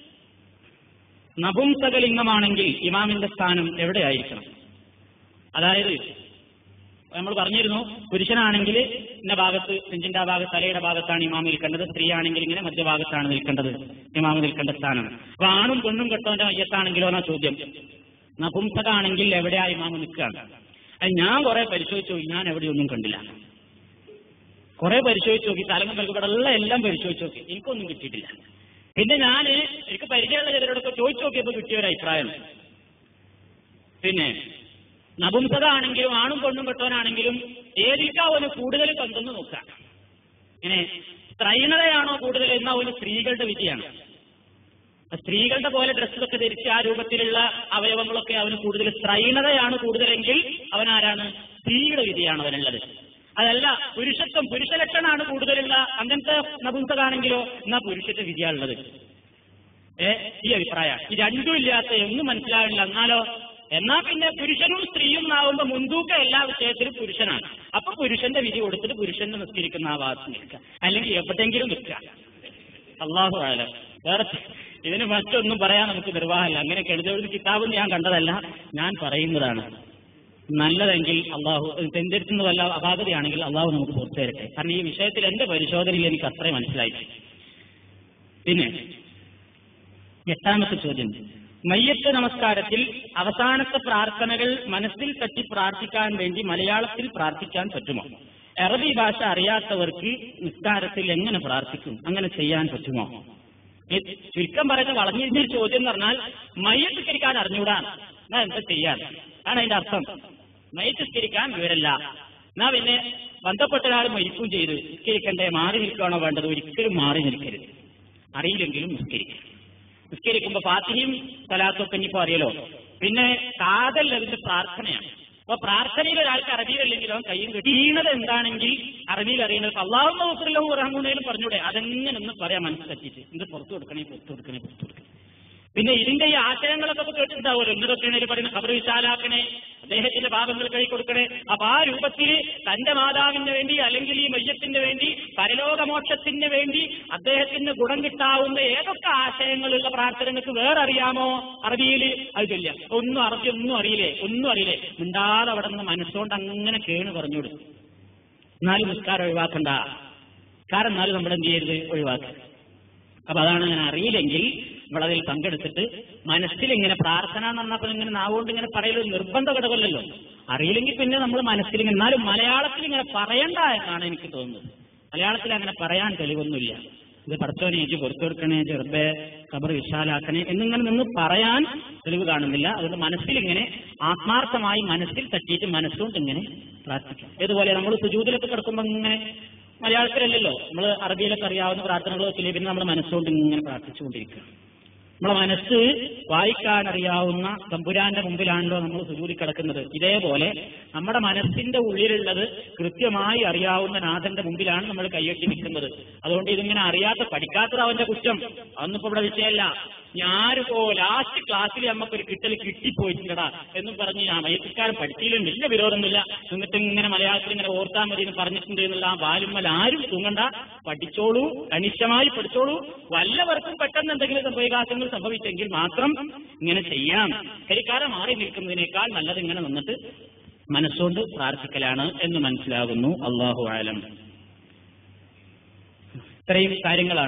നപുംസകലിംഗമാണെങ്കിൽ ഇമാമിന്റെ സ്ഥാനം എവിടെയായിരിക്കണം അതായത് നമ്മൾ പറഞ്ഞിരുന്നു പുരുഷനാണെങ്കിൽ ഇന്ന ഭാഗത്ത് നെഞ്ചിന്റെ ആ ഭാഗത്ത് തലയുടെ ഭാഗത്താണ് ഇമാം നിൽക്കേണ്ടത് സ്ത്രീ ആണെങ്കിൽ ഇങ്ങനെ മധ്യഭാഗത്താണ് നിൽക്കേണ്ടത് ഇമാം നിൽക്കേണ്ട സ്ഥാനം അപ്പൊ ആണും പെണ്ണും കെട്ടവന്റെ മയ്യത്താണെങ്കിലോ എന്നാ ചോദ്യം നപുംസകാണെങ്കിൽ എവിടെയാ ഇമാം നിൽക്കുകയാണ് അത് ഞാൻ കുറെ പരിശോധിച്ചു നോക്കി ഞാൻ എവിടെയൊന്നും കണ്ടില്ല കുറെ പരിശോധിച്ച് നോക്കി തലങ്ങും നൽകപ്പെടെല്ലാം എല്ലാം പരിശോധിച്ച് നോക്കി എനിക്കൊന്നും കിട്ടിയിട്ടില്ല പിന്നെ ഞാൻ എനിക്ക് പരിചയമുള്ള ചിലരോടൊക്കെ ചോദിച്ചു നോക്കിയപ്പോൾ കിട്ടിയ ഒരു അഭിപ്രായം പിന്നെ നപുംസക ആണെങ്കിലും ആണും പെണ്ണും കെട്ടവനാണെങ്കിലും ഏതിൽക്കാ അവന് കൂടുതൽ കണ്ടെന്ന് നോക്കാം ഇങ്ങനെ സ്ത്രൈണതയാണോ കൂടുതൽ എന്ന ഒരു സ്ത്രീകളുടെ വിധിയാണ് സ്ത്രീകളുടെ പോലെ ഡ്രസ്സൊക്കെ ധരിച്ച് ആ രൂപത്തിലുള്ള അവയവങ്ങളൊക്കെ അവന് കൂടുതൽ സ്ത്രൈണതയാണ് കൂടുതലെങ്കിൽ അവൻ ആരാണ് സ്ത്രീയുടെ വിധിയാണ് അവനുള്ളത് അതല്ല പുരുഷത്വം പുരുഷലക്ഷണാണ് കൂടുതലുള്ള അങ്ങനത്തെ നപുംസകാണെങ്കിലോ എന്നാ പുരുഷന്റെ വിധിയാണുള്ളത് ഏ ഈ അഭിപ്രായമാണ് ഈ രണ്ടും ഇല്ലാത്ത ഒന്നും മനസ്സിലാവില്ല എന്നാലോ എന്നാ പിന്നെ പുരുഷനും സ്ത്രീയും ആവുമ്പോ മുൻതൂക്കം എല്ലാ വിഷയത്തിലും പുരുഷനാണ് അപ്പൊ പുരുഷന്റെ വിധി കൊടുത്തിട്ട് പുരുഷനെ നിസ്കരിക്കുന്ന ആ ഭാഗത്ത് നിൽക്കുക അല്ലെങ്കിൽ എവിടെയെങ്കിലും നിൽക്കുക അള്ളാഹു ആല വേറെ ഇതിന് മറ്റൊന്നും പറയാൻ നമുക്ക് നിർവാഹമില്ല അങ്ങനെ കെടുതൊരു കിതാബ് ഞാൻ കണ്ടതല്ല ഞാൻ പറയുന്നതാണ് നല്ലതെങ്കിൽ അള്ളാഹു തെഞ്ചെടുക്കുന്ന വല്ല അപാകതയാണെങ്കിൽ അള്ളാഹു നമുക്ക് പുറത്തു തരട്ടെ കാരണം ഈ വിഷയത്തിൽ എന്റെ പരിശോധനയിൽ എനിക്ക് അത്രയും മനസ്സിലായി പിന്നെ എട്ടാമത്തെ ചോദ്യം മയ്യത്ത് നമസ്കാരത്തിൽ അവസാനത്തെ പ്രാർത്ഥനകൾ മനസ്സിൽ തട്ടി പ്രാർത്ഥിക്കാൻ വേണ്ടി മലയാളത്തിൽ പ്രാർത്ഥിക്കാൻ പറ്റുമോ അറബി ഭാഷ അറിയാത്തവർക്ക് നിസ്കാരത്തിൽ എങ്ങനെ പ്രാർത്ഥിക്കും അങ്ങനെ ചെയ്യാൻ പറ്റുമോ ഈ ചുരുക്കം പറയുന്ന വളഞ്ഞിരുന്നൊരു ചോദ്യം എന്ന് പറഞ്ഞാൽ മയ്യത്ത് സ്കരിക്കാൻ അറിഞ്ഞൂടാ എന്നാ എന്താ ചെയ്യാൻ ആണ് അതിന്റെ അർത്ഥം മയ്യത്ത് സ്കരിക്കാൻ വിവരല്ല എന്നാ പിന്നെ ബന്ധപ്പെട്ട ഒരാൾ മരിക്കും ചെയ്ത് നിസ്കരിക്കണ്ടേ മാറി നിൽക്കുകയാണോ വേണ്ടത് ഒരിക്കലും മാറി നിൽക്കരുത് അറിയില്ലെങ്കിലും നിസ്കരിക്കും നിസ്കരിക്കുമ്പോ ഫാത്തിഹയും സലാത്തൊക്കെ ഇനിയിപ്പോ അറിയലോ പിന്നെ കാതൽ അതിന്റെ പ്രാർത്ഥനയാണ് അപ്പൊ പ്രാർത്ഥനയിൽ ഒരാൾക്ക് അറിയില്ലെങ്കിലും അവൻ കയ്യും കെട്ടിയത് എന്താണെങ്കിൽ അറിവിയിൽ അറിയുന്നത് അള്ളാഹുന്ന ഉത്തരലോ ഉറങ്ങുന്നതിലും പറഞ്ഞൂടെ അതെങ്ങനെ ഒന്ന് പറയാൻ മനസ്സിലാക്കിയിട്ട് ഇത് പുറത്തു കൊടുക്കണേ പുറത്തു കൊടുക്കണേ പുറത്തു കൊടുക്കണേ പിന്നെ ഇതിന്റെ ഈ ആശയങ്ങളൊക്കെ ഇപ്പൊ കേട്ടിട്ടുണ്ടാവുമല്ലോ എന്നതൊക്കെയാണ് പറയുന്ന ഖബർ വിശാലാക്കണേ അദ്ദേഹത്തിന്റെ പാപങ്ങൾ കൈ കൊടുക്കണേ അപ്പൊ ആ രൂപത്തിൽ തന്റെ മാതാവിന് വേണ്ടി അല്ലെങ്കിൽ ഈ മയ്യത്തിന് വേണ്ടി പരലോകമോക്ഷത്തിന് വേണ്ടി അദ്ദേഹത്തിന് ഗുണം കിട്ടാവുന്ന ഏതൊക്കെ ആശയങ്ങളുള്ള പ്രാർത്ഥനകൾക്ക് വേറെ അറിയാമോ അറബിയിൽ അതില്ല ഒന്നും അറബി ഒന്നും അറിയില്ലേ ഒന്നും അറിയില്ലേ മിണ്ടാതെ അവിടെ നിന്ന് മനസ്സുകൊണ്ട് അങ്ങനെ കേണ് പറഞ്ഞു കൊടുക്കും എന്നാലും നിസ്കാരം ഒഴിവാക്കണ്ട കാരണം എന്നാലും നമ്മൾ എന്ത് ചെയ്യരുത് ഒഴിവാക്കുക അപ്പൊ അതാണ് അങ്ങനെ അറിയില്ലെങ്കിൽ നമ്മളതിൽ പങ്കെടുത്തിട്ട് മനസ്സിൽ ഇങ്ങനെ പ്രാർത്ഥന എന്ന് പറഞ്ഞപ്പോൾ ഇങ്ങനെ നാവുകൊണ്ട് ഇങ്ങനെ പറയലൊരു നിർബന്ധ ഘടകമല്ലല്ലോ അറിയില്ലെങ്കിൽ പിന്നെ നമ്മൾ മനസ്സിൽ ഇങ്ങനെ എന്നാലും മലയാളത്തിൽ ഇങ്ങനെ പറയണ്ട എന്നാണ് എനിക്ക് തോന്നുന്നത് മലയാളത്തിൽ അങ്ങനെ പറയാൻ തെളിവൊന്നുമില്ല ഇത് പടച്ചോനേജ് പുറത്തു കൊടുക്കണേ ചെറുപ്പേ കബർ വിശാലാക്കണേ എന്നിങ്ങനെ നിന്ന് പറയാൻ തെളിവ് കാണുന്നില്ല അതുകൊണ്ട് മനസ്സിൽ ഇങ്ങനെ ആത്മാർത്ഥമായി മനസ്സിൽ തട്ടിയിട്ട് മനസ്സുകൊണ്ട് ഇങ്ങനെ പ്രാർത്ഥിക്കാം ഇതുപോലെ നമ്മൾ സുജൂതിലൊക്കെ കിടക്കുമ്പോൾ ഇങ്ങനെ മലയാളത്തിലല്ലല്ലോ നമ്മൾ അറബിയിലൊക്കെ അറിയാവുന്ന പ്രാർത്ഥനകളൊക്കെ ഇല്ലേ പിന്നെ നമ്മൾ മനസ്സുകൊണ്ട് ഇങ്ങനെ പ്രാർത്ഥിച്ചുകൊണ്ടിരിക്കുക നമ്മളെ മനസ്സ് വായിക്കാൻ അറിയാവുന്ന തമ്പുരാന്റെ മുമ്പിലാണല്ലോ നമ്മൾ സുജൂതി കിടക്കുന്നത് ഇതേപോലെ നമ്മുടെ മനസ്സിന്റെ ഉള്ളിലുള്ളത് കൃത്യമായി അറിയാവുന്ന നാഥന്റെ മുമ്പിലാണ് നമ്മൾ കൈയൊട്ടി നിൽക്കുന്നത് അതുകൊണ്ട് ഇതിങ്ങനെ അറിയാത്ത പഠിക്കാത്തത് അവന്റെ കുറ്റം അതൊന്നും ഇപ്പൊ ഇവിടെ വിഷയമല്ല ഞാനിപ്പോ ലാസ്റ്റ് ക്ലാസ്സിൽ നമുക്കൊരു കിട്ടൽ കിട്ടിപ്പോയിട്ടുണ്ടടാ എന്നും പറഞ്ഞ് ഞാൻ മയത്തിക്കാരൻ പഠിച്ചിട്ടുണ്ട് ഇല്ല വിരോധമൊന്നുമില്ല എന്നിട്ട് ഇങ്ങനെ മലയാളത്തിൽ ഇങ്ങനെ ഓർത്താൽ മതി എന്ന് പറഞ്ഞിട്ടുണ്ട് എന്നുള്ള ആ വാലുമ്മൽ ആരും തൂങ്ങണ്ട പഠിച്ചോളൂ കണിശമായി പഠിച്ചോളൂ വല്ലവർക്കും പെട്ടെന്ന് എന്തെങ്കിലും സംഭവികാശങ്ങൾ സംഭവിച്ചെങ്കിൽ മാത്രം ഇങ്ങനെ ചെയ്യാം കരിക്കാരം മാറി നിൽക്കുന്നതിനേക്കാൾ നല്ലത് ഇങ്ങനെ നിന്നിട്ട് മനസ്സുകൊണ്ട് പ്രാർത്ഥിക്കലാണ് എന്ന് മനസ്സിലാകുന്നു അള്ളാഹു ആലം ഇത്രയും കാര്യങ്ങളാണ്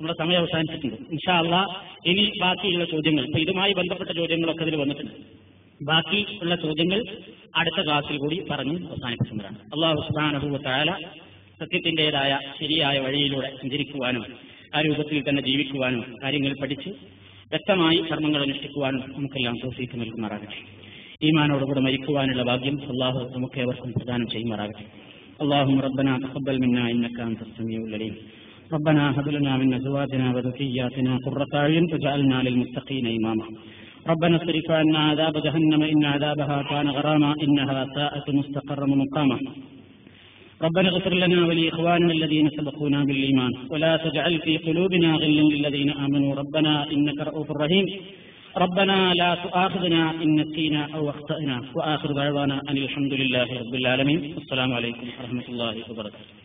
നമ്മുടെ സമയം അവസാനിച്ചിട്ടുണ്ട് ഇൻഷാ അള്ളാ ഇനി ബാക്കിയുള്ള ചോദ്യങ്ങൾ ഇപ്പൊ ഇതുമായി ബന്ധപ്പെട്ട ചോദ്യങ്ങളൊക്കെ ഇതിൽ വന്നിട്ടുണ്ട് ബാക്കി ഉള്ള ചോദ്യങ്ങൾ അടുത്ത ക്ലാസ്സിൽ കൂടി പറഞ്ഞ് അവസാനിപ്പിക്കുന്നതാണ് അള്ളാഹു സുബാനഹു താല സത്യത്തിൻ്റെതായ ശരിയായ വഴിയിലൂടെ സഞ്ചരിക്കുവാനും ആ രൂപത്തിൽ തന്നെ ജീവിക്കുവാനും കാര്യങ്ങൾ പഠിച്ച് വ്യക്തമായി കർമ്മങ്ങൾ അനുഷ്ഠിക്കുവാനും നമുക്കെല്ലാം തോഫീക്ക് നൽകുമാറാകട്ടെ ഈമാനോടുകൂടെ മരിക്കുവാനുള്ള ഭാഗ്യം അള്ളാഹു നമുക്ക് ഏവർക്കും പ്രദാനം ചെയ്യുമാറാകട്ടെ اللهم ربنا تقبل منا انك انت السميع العليم ربنا هب لنا من ازواجنا وذرياتنا قرة اعين واجعلنا للمتقين اماما ربنا اصرف عنا عذاب جهنم ان عذابها كان غراما انها ساءت مستقرا ومقاما ربنا اغفر لنا ولاخواننا الذين سبقونا بالايمان ولا تجعل في قلوبنا غلا للذين امنوا ربنا انك رؤوف رحيم ربنا لا تؤاخذنا إن نسينا أو أخطأنا وآخر دعوانا أن الحمد لله رب العالمين السلام عليكم ورحمة الله وبركاته